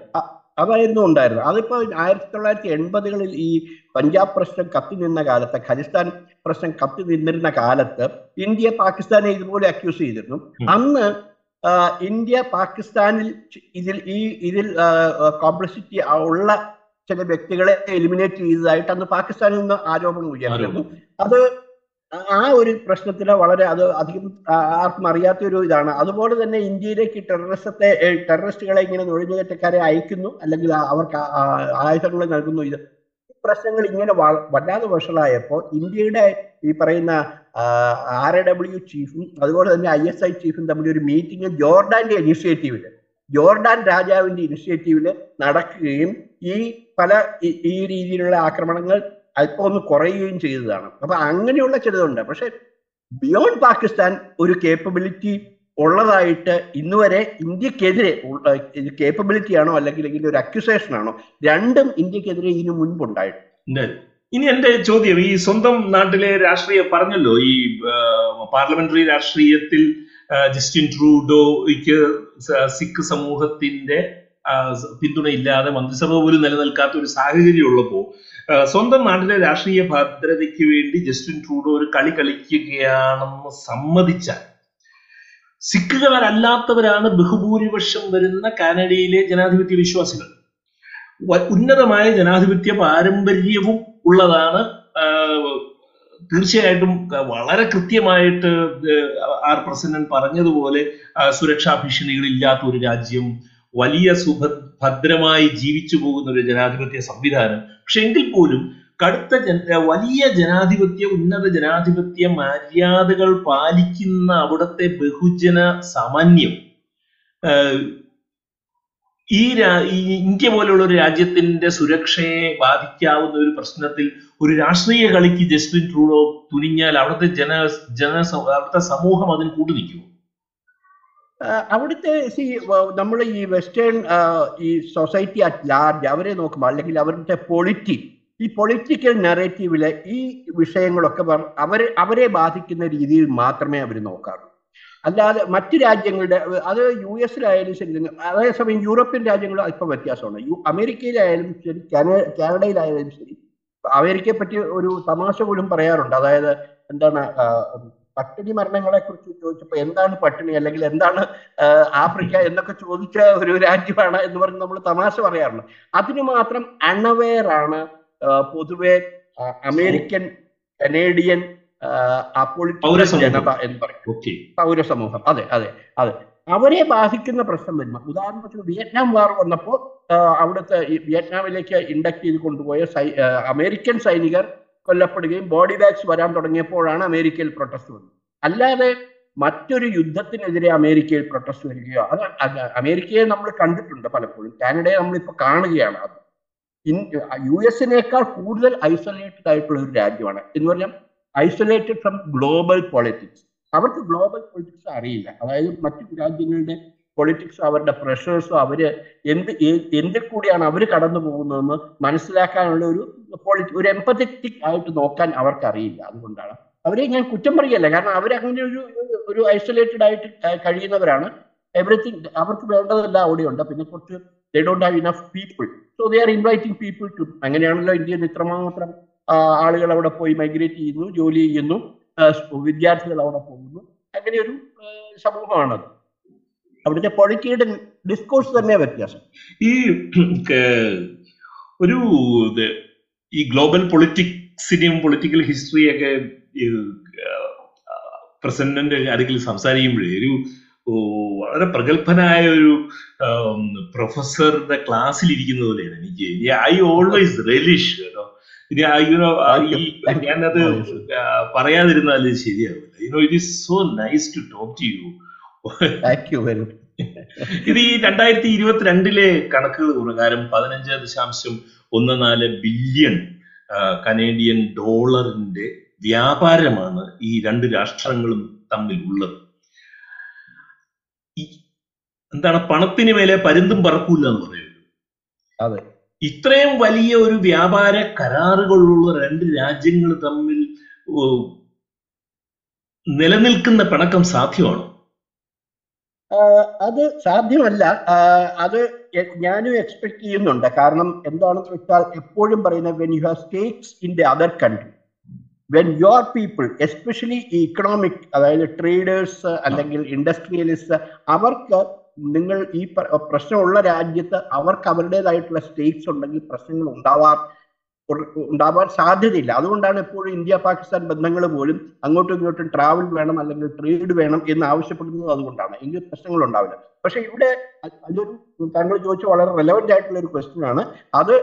അതായിരുന്നു ഉണ്ടായിരുന്നത് അതിപ്പോ ആയിരത്തി തൊള്ളായിരത്തി എൺപതുകളിൽ ഈ പഞ്ചാബ് പ്രശ്നം കത്തി നിന്ന കാലത്ത് ഖലിസ്ഥാൻ പ്രശ്നം കത്തി നിന്നിരുന്ന കാലത്ത് ഇന്ത്യ പാകിസ്ഥാനെ ഇതുപോലെ അക്യൂസ് ചെയ്തിരുന്നു ഉം. അന്ന് ആ, ഇന്ത്യ പാകിസ്ഥാനിൽ ചി- ഇതിൽ ഈ ഇതിൽ കോംപ്ലക്സിറ്റി ഉള്ള ചില വ്യക്തികളെ എലിമിനേറ്റ് ചെയ്തതായിട്ട് അന്ന് പാകിസ്ഥാനിൽ നിന്ന് ആരോപണം ഉയർന്നിരുന്നു അത് ആ ഒരു പ്രശ്നത്തിന് വളരെ അത് അധികം ആ- ആർക്കും അറിയാത്ത ഒരു ഇതാണ് അതുപോലെ തന്നെ ഇന്ത്യയിലേക്ക് ടെററിസത്തെ ടെററിസ്റ്റുകളെ ഇങ്ങനെ നുഴഞ്ഞുകയറ്റക്കാരെ അയക്കുന്നു അല്ലെങ്കിൽ ആ- അവർക്ക് ആ- ആ- ആയുധങ്ങൾ നൽകുന്നു ഇത് ഈ പ്രശ്നങ്ങൾ ഇങ്ങനെ വ- വല്ലാതെ വഷളായപ്പോൾ ഇന്ത്യയുടെ ഈ പറയുന്ന ആർ എ ഡബ്ല്യു ചീഫും അതുപോലെ തന്നെ ഐ എസ് ഐ ചീഫും തമ്മിൽ ഒരു മീറ്റിംഗ് ജോർഡാന്റെ ഇനിഷ്യേറ്റീവില് ജോർഡാൻ രാജാവിന്റെ ഇനിഷ്യേറ്റീവില് നടക്കുകയും ഈ പല ഈ- ഈ രീതിയിലുള്ള ആക്രമണങ്ങൾ അല്പം ഒന്ന് കുറയുകയും ചെയ്തതാണ് അപ്പൊ അങ്ങനെയുള്ള ചിലതുണ്ട് പക്ഷെ ബിയോണ്ട് പാകിസ്ഥാൻ ഒരു കേപ്പബിലിറ്റി ഉള്ളതായിട്ട് ഇന്ന് വരെ ഇന്ത്യക്കെതിരെ കേപ്പബിലിറ്റി ആണോ അല്ലെങ്കിൽ ഇതിന്റെ ഒരു അക്യുസേഷൻ ആണോ രണ്ടും ഇന്ത്യക്കെതിരെ ഇതിനു മുൻപുണ്ടായിട്ടുണ്ട് ഉണ്ടായിരുന്നു. ഇനി എന്റെ ചോദ്യം ഈ സ്വന്തം നാട്ടിലെ രാഷ്ട്രീയ പറഞ്ഞല്ലോ ഈ പാർലമെന്ററി രാഷ്ട്രീയത്തിൽ ആ, ജസ്റ്റിൻ ട്രൂഡോയ്ക്ക് സ- സിഖ് സമൂഹത്തിന്റെ ആ, സ- പിന്തുണയില്ലാതെ മന്ത്രിസഭ പോലും നിലനിൽക്കാത്ത ഒരു സാഹചര്യം ഉള്ളപ്പോൾ സ്വന്തം നാട്ടിലെ രാഷ്ട്രീയ ഭദ്രതയ്ക്ക് വേണ്ടി ജസ്റ്റിൻ ട്രൂഡോ ഒരു കളി കളിക്കുകയാണെന്ന് സമ്മതിച്ചാൽ സിഖുകാരല്ലാത്തവരാണ് ബഹുഭൂരിപക്ഷം വരുന്ന കാനഡയിലെ ജനാധിപത്യ വിശ്വാസികൾ വ- ഉന്നതമായ ജനാധിപത്യ പാരമ്പര്യവും ഉള്ളതാണ് ആ, തീർച്ചയായിട്ടും വളരെ കൃത്യമായിട്ട് ആർ പ്രസിഡന്റ് പറഞ്ഞതുപോലെ ആ, സുരക്ഷാ ഭീഷണികളില്ലാത്ത ഒരു രാജ്യം വലിയ സുഭ ഭദ്രമായി ജീവിച്ചു പോകുന്ന ഒരു ജനാധിപത്യ സംവിധാനം പക്ഷെ എങ്കിൽ പോലും കടുത്ത ജന വലിയ ജനാധിപത്യ ഉന്നത ജനാധിപത്യ മര്യാദകൾ പാലിക്കുന്ന അവിടുത്തെ ബഹുജന സാമാന്യം ആ, ഈ രാ- ഈ ഇന്ത്യ പോലുള്ള ഒരു രാജ്യത്തിന്റെ സുരക്ഷയെ ബാധിക്കാവുന്ന ഒരു പ്രശ്നത്തിൽ ഒരു രാഷ്ട്രീയ കളിക്ക് ജസ്റ്റിൻ ട്രൂഡോ തുനിഞ്ഞാൽ അവിടുത്തെ ജന ജന അവിടുത്തെ സമൂഹം അതിന് കൂട്ടു നിൽക്കുമോ ആഹ് അവിടുത്തെ സി നമ്മൾ ഈ വെസ്റ്റേൺ ഈ സൊസൈറ്റി അറ്റ് ലാർജ് അവരെ നോക്കുമ്പോൾ അല്ലെങ്കിൽ അവരുടെ പൊളിറ്റി ഈ പൊളിറ്റിക്കൽ നെറേറ്റീവിലെ ഈ വിഷയങ്ങളൊക്കെ പറ- അവരെ അവരെ ബാധിക്കുന്ന രീതിയിൽ മാത്രമേ അവർ നോക്കാറുള്ളൂ അല്ലാതെ മറ്റു രാജ്യങ്ങളുടെ അത് യു എസിലായാലും ശരി അതേസമയം യൂറോപ്യൻ രാജ്യങ്ങൾ അല്പം വ്യത്യാസമാണ് യു അമേരിക്കയിലായാലും ശരി കാന- കാനഡയിലായാലും ശരി അമേരിക്കയെ പറ്റി ഒരു തമാശ പോലും പറയാറുണ്ട് അതായത് എന്താണ് ആഹ് പട്ടിണി മരണങ്ങളെ കുറിച്ച് ചോദിച്ചപ്പോൾ എന്താണ് പട്ടിണി അല്ലെങ്കിൽ എന്താണ് ആഹ് ആഫ്രിക്ക എന്നൊക്കെ ചോദിച്ച ഒരു രാജ്യമാണ് എന്ന് പറഞ്ഞ് നമ്മൾ തമാശ പറയാറുണ്ട് അതിന് മാത്രം അണവെയർ ആണ് ആഹ് പൊതുവെ ആഹ് അമേരിക്കൻ കനേഡിയൻ പൊളിറ്റിക്കൽ പൗരസമൂഹം. ജനത എന്ന് പറയും ഓക്കെ പൗരസമൂഹം അതെ അതെ അതെ അവരെ ബാധിക്കുന്ന പ്രശ്നം വരുമ്പോൾ ഉദാഹരണത്തിന് വിയറ്റ്നാം വാർ വന്നപ്പോൾ അവിടുത്തെ ഈ വിയറ്റ്നാമിലേക്ക് ഇൻഡക്ട് ചെയ്ത് കൊണ്ടുപോയ സൈ ആ, അമേരിക്കൻ സൈനികർ കൊല്ലപ്പെടുകയും ബോഡി ബാഗ്സ് വരാൻ തുടങ്ങിയപ്പോഴാണ് അമേരിക്കയിൽ പ്രൊട്ടസ്റ്റ് വന്നത് അല്ലാതെ മറ്റൊരു യുദ്ധത്തിനെതിരെ അമേരിക്കയിൽ പ്രൊട്ടസ്റ്റ് വരികയോ അത് അത് അമേരിക്കയെ നമ്മൾ കണ്ടിട്ടുണ്ട് പലപ്പോഴും കാനഡയെ നമ്മളിപ്പോൾ കാണുകയാണ് അത് യു എസിനേക്കാൾ കൂടുതൽ ഐസൊലേറ്റഡ് ആയിട്ടുള്ള ഒരു രാജ്യമാണ് എന്ന് പറഞ്ഞാൽ ഐസൊലേറ്റഡ് ഫ്രം ഗ്ലോബൽ പൊളിറ്റിക്സ് അവർക്ക് ഗ്ലോബൽ പൊളിറ്റിക്സ് അറിയില്ല അതായത് മറ്റു രാജ്യങ്ങളുടെ പൊളിറ്റിക്സ് അവരുടെ പ്രഷേഴ്സോ അവര് എന്ത് ഏ- എന്തിൽ കൂടിയാണ് അവർ കടന്നു പോകുന്നതെന്ന് മനസ്സിലാക്കാനുള്ള ഒരു പൊളിറ്റി ഒരു എമ്പത്തറ്റിക് ആയിട്ട് നോക്കാൻ അവർക്ക് അറിയില്ല അതുകൊണ്ടാണ് അവരെ ഞാൻ കുറ്റം പറയല്ല കാരണം അവർ അങ്ങനെ ഒരു ഒരു ഐസൊലേറ്റഡ് ആയിട്ട് ആ, കഴിയുന്നവരാണ് എവറിത്തിങ് അവർക്ക് വേണ്ടതെല്ലാം അവിടെയുണ്ട് പിന്നെ കുറച്ച് they don't have enough people so they are inviting people to അങ്ങനെയാണല്ലോ ഇന്ത്യയിൽ ഇത്രമാത്രം ആ, ആളുകൾ അവിടെ പോയി മൈഗ്രേറ്റ് ചെയ്യുന്നു ജോലി ചെയ്യുന്നു ആ, വിദ്യാർത്ഥികൾ അവിടെ പോകുന്നു അങ്ങനെ ഒരു ആ, സമൂഹമാണത് അവിടുത്തെ പൊളിറ്റിയുടെ ഡിസ്കോഴ്സ് തന്നെ വ്യത്യാസം ഈ ക- ഒരു ഇത് ഈ ഗ്ലോബൽ പൊളിറ്റിക്സിനെയും പൊളിറ്റിക്കൽ ഹിസ്റ്ററിയൊക്കെ പ്രസിഡന്റിന്റെ അടുക്കൽ സംസാരിക്കുമ്പോഴേ ഒരു ഓ, വളരെ പ്രഗത്ഭനായ ഒരു ഉം, പ്രൊഫസറുടെ ക്ലാസ്സിൽ ഇരിക്കുന്ന പോലെയാണ് എനിക്ക് ഐ ഓൾവേസ് റെലിഷ് കേട്ടോ ഇനി ആ, you know, ആ, ഈ Thank you. ഞാനത് ആ, പറയാതിരുന്നാൽ ശരിയാവില്ല you know it is so nice to talk to you thank you very ഇത് ഈ രണ്ടായിരത്തി ഇരുപത്തിരണ്ടിലെ കണക്കുകൾ പ്രകാരം പതിനഞ്ച് ദശാംശം ഒന്ന് നാല് ബില്യൺ ആ, കനേഡിയൻ ഡോളറിന്റെ വ്യാപാരമാണ് ഈ രണ്ട് രാഷ്ട്രങ്ങളും തമ്മിൽ ഉള്ളത് ഈ എന്താണ് പണത്തിന് മേലെ പരുന്തും പറക്കൂല എന്ന് പറയുന്നത് അതെ ഇത്രയും വലിയ ഒരു വ്യാപാര കരാറുകളുള്ള രണ്ട് രാജ്യങ്ങൾ തമ്മിൽ ഓ, നിലനിൽക്കുന്ന പിണക്കം സാധ്യമാണോ അത് സാധ്യമല്ല ആ, അത് എ- ഞാനും എക്സ്പെക്ട് ചെയ്യുന്നുണ്ട് കാരണം എന്താണെന്ന് വെച്ചാൽ എപ്പോഴും പറയുന്നത് when you have states in the other country when your people especially ഈ ഇക്കണോമിക് അതായത് ട്രേഡേഴ്സ് അല്ലെങ്കിൽ ഇൻഡസ്ട്രിയലിസ്റ്റ് അവർക്ക് നിങ്ങൾ ഈ പ്ര- പ്രശ്നമുള്ള രാജ്യത്ത് അവർക്ക് അവരുടേതായിട്ടുള്ള സ്റ്റേറ്റ്സ് ഉണ്ടെങ്കിൽ പ്രശ്നങ്ങൾ ഉണ്ടാവാൻ ഉണ്ടാവാൻ സാധ്യതയില്ല അതുകൊണ്ടാണ് എപ്പോഴും ഇന്ത്യ പാകിസ്ഥാൻ ബന്ധങ്ങൾ പോലും അങ്ങോട്ടും ഇങ്ങോട്ടും ട്രാവൽ വേണം അല്ലെങ്കിൽ ട്രേഡ് വേണം എന്ന് ആവശ്യപ്പെടുന്നത് അതുകൊണ്ടാണ് എങ്കിൽ പ്രശ്നങ്ങൾ ഉണ്ടാവില്ല പക്ഷെ ഇവിടെ അ- അതൊരു താങ്കൾ ചോദിച്ച വളരെ റെലവെന്റ് ആയിട്ടുള്ള ഒരു ക്വസ്റ്റ്യൻ ആണ് അത്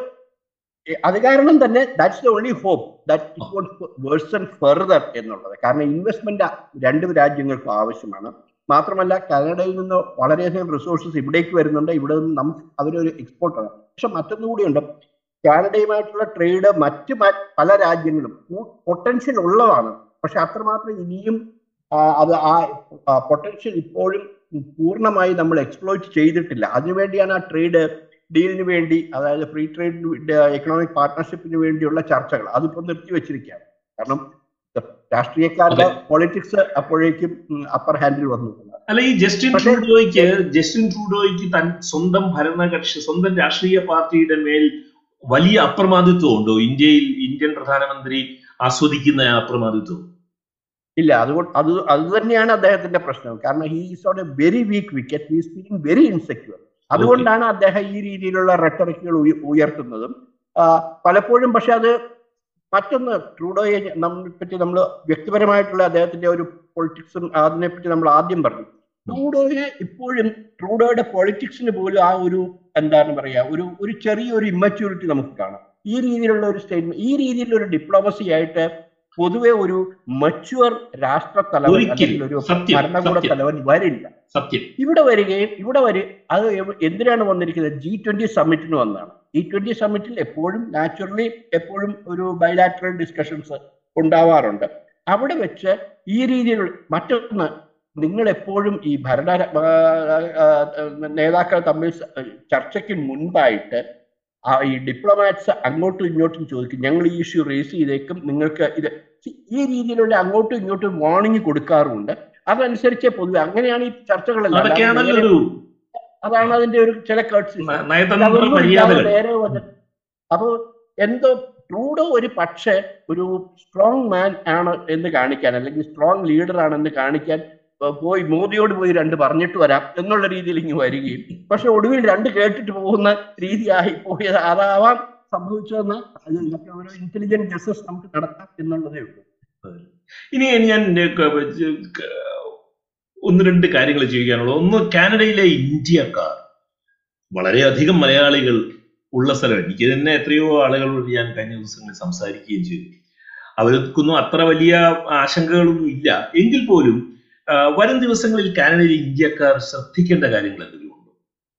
എ- അത് കാരണം തന്നെ that's the only hope that it won't worsen further എന്നുള്ളത് കാരണം ഇൻവെസ്റ്റ്മെന്റ് രണ്ട് രാജ്യങ്ങൾക്കും ആവശ്യമാണ് മാത്രമല്ല കാനഡയിൽ നിന്ന് വളരെയധികം റിസോഴ്സസ് ഇവിടേക്ക് വരുന്നുണ്ട് ഇവിടെ നിന്ന് നമുക്ക് അവരൊരു എക്സ്പോർട്ടാണ് പക്ഷെ മറ്റൊന്നുകൂടിയുണ്ട് കാനഡയുമായിട്ടുള്ള ട്രേഡ് മറ്റ് മ- പല രാജ്യങ്ങളും പൊട്ടൻഷ്യൽ ഉള്ളതാണ് പക്ഷെ അത്രമാത്രം ഇനിയും ആ, അത് ആ പൊട്ടൻഷ്യൽ ഇപ്പോഴും പൂർണ്ണമായി നമ്മൾ എക്സ്പ്ലോയിറ്റ് ചെയ്തിട്ടില്ല അതിനുവേണ്ടിയാണ് ആ ട്രേഡ് ഡീലിന് വേണ്ടി അതായത് ഫ്രീ ട്രേഡ് എക്കണോമിക് പാർട്ട്ണർഷിപ്പിന് വേണ്ടിയുള്ള ചർച്ചകൾ അതിപ്പോ നിർത്തിവെച്ചിരിക്കുകയാണ് കാരണം രാഷ്ട്രീയക്കാരുടെ പൊളിറ്റിക്സ് അപ്പോഴേക്കും അപ്പർ ഹാൻഡിൽ വന്നു അല്ല ഈ ജസ്റ്റിൻ പക്ഷേ- ട്രൂഡോയ്ക്ക് ജസ്റ്റിൻ ട്രൂഡോയ്ക്ക് തൻ സ്വന്തം ഭരണകക്ഷി സ്വന്തം രാഷ്ട്രീയ പാർട്ടിയുടെ മേൽ വലിയ അപ്രമാദിത്വം ഉണ്ടോ ഇന്ത്യയിൽ ഇന്ത്യൻ പ്രധാനമന്ത്രി ആസ്വദിക്കുന്ന ആ അപ്രമാദിത്വം ഇല്ല അതുകൊണ്ട് അത് അത് തന്നെയാണ് അദ്ദേഹത്തിന്റെ പ്രശ്നം കാരണം he is on a very weak wicket he is feeling very insecure അതുകൊണ്ടാണ് അദ്ദേഹം ഈ രീതിയിലുള്ള റെട്ടറിക്കുകൾ ഉയർത്തുന്നതും ആ, പലപ്പോഴും പക്ഷെ അത് മറ്റൊന്ന് ട്രൂഡോയെ നമ്മളെ പറ്റി നമ്മൾ വ്യക്തിപരമായിട്ടുള്ള അദ്ദേഹത്തിന്റെ ഒരു പൊളിറ്റിക്സും അതിനെപ്പറ്റി നമ്മൾ ആദ്യം പറഞ്ഞു ട്രൂഡോയെ ഇപ്പോഴും ട്രൂഡോയുടെ പൊളിറ്റിക്സിന് പോലും ആ ഒരു എന്താണ് പറയാ ഒരു ഒരു ചെറിയൊരു ഇമ്മച്യൂരിറ്റി നമുക്ക് കാണാം ഈ രീതിയിലുള്ള ഒരു സ്റ്റേറ്റ്മെന്റ് ഈ രീതിയിലുള്ള ഒരു ഡിപ്ലോമസി ആയിട്ട് പൊതുവെ ഒരു മച്വർ രാഷ്ട്ര തലവൻ ഒരിക്കലും. അല്ലെങ്കിൽ ഒരു സത്യം, ഭരണകൂട സത്യം. തലവൻ വരില്ല സത്യം ഇവിടെ വരികയും ഇവിടെ വരി അത് എവ- എന്തിനാണ് വന്നിരിക്കുന്നത് ജി ട്വന്റി സമ്മിറ്റിന് വന്നതാണ് ജി ട്വന്റി സമ്മിറ്റിൽ എപ്പോഴും നാച്ചുറലി എപ്പോഴും ഒരു ബൈലാറ്ററൽ ഡിസ്കഷൻസ് ഉണ്ടാവാറുണ്ട് അവിടെ വെച്ച് ഈ രീതിയിലുള്ള മറ്റൊന്ന് നിങ്ങൾ എപ്പോഴും ഈ ഭരണ ആ, ആ, നേതാക്കൾ തമ്മിൽ സ- ചർച്ചയ്ക്ക് മുൻപായിട്ട് ആ ഈ ഡിപ്ലോമാറ്റ്സ് അങ്ങോട്ടും ഇങ്ങോട്ടും ചോദിക്കും ഞങ്ങൾ ഈ ഇഷ്യൂ റേസ് ചെയ്തേക്കും നിങ്ങൾക്ക് ഇത് ഈ രീതിയിലുള്ള അങ്ങോട്ടും ഇങ്ങോട്ടും വാർണിംഗ് കൊടുക്കാറുമുണ്ട് അതനുസരിച്ച് പൊതുവെ അങ്ങനെയാണ് ഈ ചർച്ചകളെല്ലാം അല്ലാതെ അതൊക്കെയാണല്ലോ നേരെ- ഒരു അതാണ് അതിന്റെ ഒരു ചില കട്ട്സ് ന- നയതന്ത്ര മര്യാദകൾ നേരെ വന്ന് അപ്പോ എന്തോ ട്രൂഡോ ഒരു പക്ഷേ ഒരു സ്ട്രോങ് മാൻ ആണ് എന്ന് കാണിക്കാൻ അല്ലെങ്കിൽ സ്ട്രോങ് ലീഡർ ആണെന്ന് കാണിക്കാൻ ഏർ പോയി മോദിയോട് പോയി രണ്ട് പറഞ്ഞിട്ട് വരാം എന്നുള്ള രീതിയിൽ ഇങ്ങ് വരികയും പക്ഷെ ഒടുവിൽ രണ്ട് കേട്ടിട്ട് പോകുന്ന രീതിയായി പോയത് അതാവാം സംഭവിച്ചതെന്ന് അത് ഇതൊക്കെ ഓരോ ഇന്റലിജന്റ് ഗസസ് നമുക്ക് നടത്താം എന്നുള്ളതേ ഉള്ളൂ ഇനി ഞാൻ ക- ക- ഒന്ന് രണ്ട് കാര്യങ്ങൾ ചോദിക്കാനുള്ളൂ ഒന്ന് കാനഡയിലെ ഇന്ത്യക്കാർ വളരെയധികം മലയാളികൾ ഉള്ള സ്ഥലം എനിക്ക് തന്നെ എത്രയോ ആളുകളോട് ഞാൻ കഴിഞ്ഞ ദിവസങ്ങളിൽ സംസാരിക്കുകയും ചെയ്തു അവർക്കൊന്നും അത്ര വലിയ ആശങ്കകളൊന്നും ഇല്ല എങ്കിൽ പോലും ആ, വരും ദിവസങ്ങളിൽ കാനഡയിലെ ഇന്ത്യക്കാർ ശ്രദ്ധിക്കേണ്ട കാര്യങ്ങൾ എന്തെങ്കിലും ഉണ്ടോ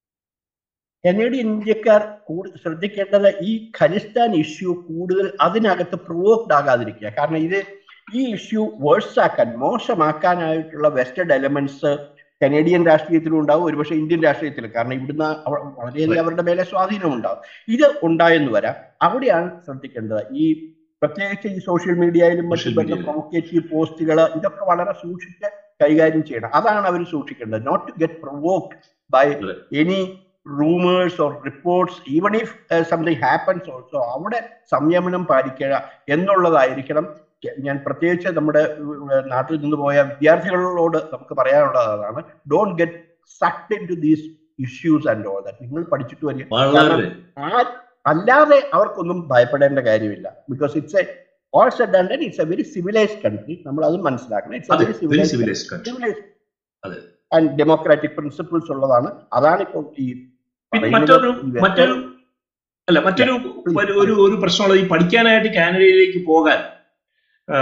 കനേഡിയൻ ഇന്ത്യക്കാർ കൂടുതൽ ശ്രദ്ധിക്കേണ്ടത് ഈ ഖലിസ്ഥാൻ ഇഷ്യൂ കൂടുതൽ അതിനകത്ത് പ്രൊവോക്ഡ് ആകാതിരിക്കുക കാരണം ഇത് ഈ ഇഷ്യൂ വേഴ്സ് ആക്കാൻ മോശമാക്കാനായിട്ടുള്ള വെസ്റ്റഡ് എലമെന്റ്സ് കനേഡിയൻ രാഷ്ട്രീയത്തിലും ഉണ്ടാവും ഒരുപക്ഷെ ഇന്ത്യൻ രാഷ്ട്രീയത്തിലും കാരണം ഇവിടുന്ന് അവ- വളരെയധികം അവരുടെ മേലെ സ്വാധീനം ഉണ്ടാവും ഇത് ഉണ്ടായെന്ന് വരാം അവിടെയാണ് ശ്രദ്ധിക്കേണ്ടത് ഈ പ്രത്യേകിച്ച് ഈ സോഷ്യൽ മീഡിയയിലും മറ്റും Social വരുന്ന media. പ്രൊവോക്കേറ്റീവ് പോസ്റ്റുകൾ ഇതൊക്കെ വളരെ സൂക്ഷിച്ച് കൈകാര്യം ചെയ്യണം അതാണ് അവർ സൂക്ഷിക്കേണ്ടത് not to get provoked by അതെ. Any rumours or reports even if something happens also അവിടെ സംയമനം പാലിക്കുക എന്നുള്ളതായിരിക്കണം കെ- ഞാൻ പ്രത്യേകിച്ച് നമ്മുടെ ഉം, നാട്ടിൽ നിന്ന് പോയ വിദ്യാർത്ഥികളോട് നമുക്ക് പറയാനുള്ളത് അതാണ് don't get sucked in to these issues and all that നിങ്ങൾ പഠിച്ചിട്ട് വരിക വളരെ ആ അല്ലാതെ അവർക്കൊന്നും ഭയപ്പെടേണ്ട കാര്യമില്ല because it's a all said and it's a very civilised country നമ്മൾ അത് മനസ്സിലാക്കണം ഇറ്റ്സ് എ അതെ very very civilised civilised country civilised അതെ. ആൻഡ് ഡെമോക്രാറ്റിക് പ്രിൻസിപ്പിൾസ് ഉള്ളതാണ് അതാണ് ഇപ്പോൾ ഈ പിന്നെ പറയുന്നത് മറ്റൊരു ഈ മറ്റൊരു അല്ല മറ്റൊരു ഒരു ഒരു ഒരു പ്രശ്നമുള്ളത് ഈ പഠിക്കാനായിട്ട് കാനഡയിലേക്ക് പോകാൻ ആ,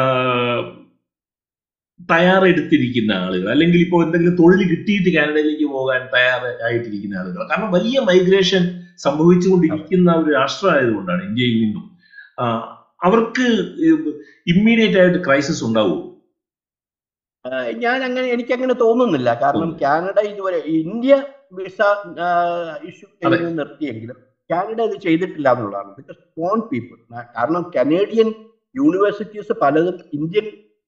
തയ്യാറെടുത്തിരിക്കുന്ന ആളുകൾ അല്ലെങ്കിൽ ഇപ്പോൾ എന്തെങ്കിലും തൊഴിൽ കിട്ടിയിട്ട് കാനഡയിലേക്ക് പോകാൻ തയ്യാറായിട്ടിരിക്കുന്ന ആളുകൾ കാരണം വലിയ മൈഗ്രേഷൻ സംഭവിച്ചുകൊണ്ടിരിക്കുന്ന ഒരു രാഷ്ട്രമായതുകൊണ്ടാണ് ഇന്ത്യയിൽ നിന്നും ആ, അവർക്ക് ഇമ്മീഡിയറ്റ് ആയിട്ട് ക്രൈസിസ് ഉണ്ടാവുമോ ആ, ഞാൻ അങ്ങനെ എനിക്ക് അങ്ങനെ തോന്നുന്നില്ല കാരണം തോന്നുന്നു. കാനഡ ഇതുവരെ ഇന്ത്യ വിസ ഇഷ്യൂ ചെയ്യുന്നത് നിർത്തിയെങ്കിലും കാനഡ ഇത് ചെയ്തിട്ടില്ല എന്നുള്ളതാണ് ബിക്കോസ് ഫോൺ പീപ്പിൾ കാരണം കനേഡിയൻ യൂണിവേഴ്സിറ്റീസ് പലതും ഇന്ത്യൻ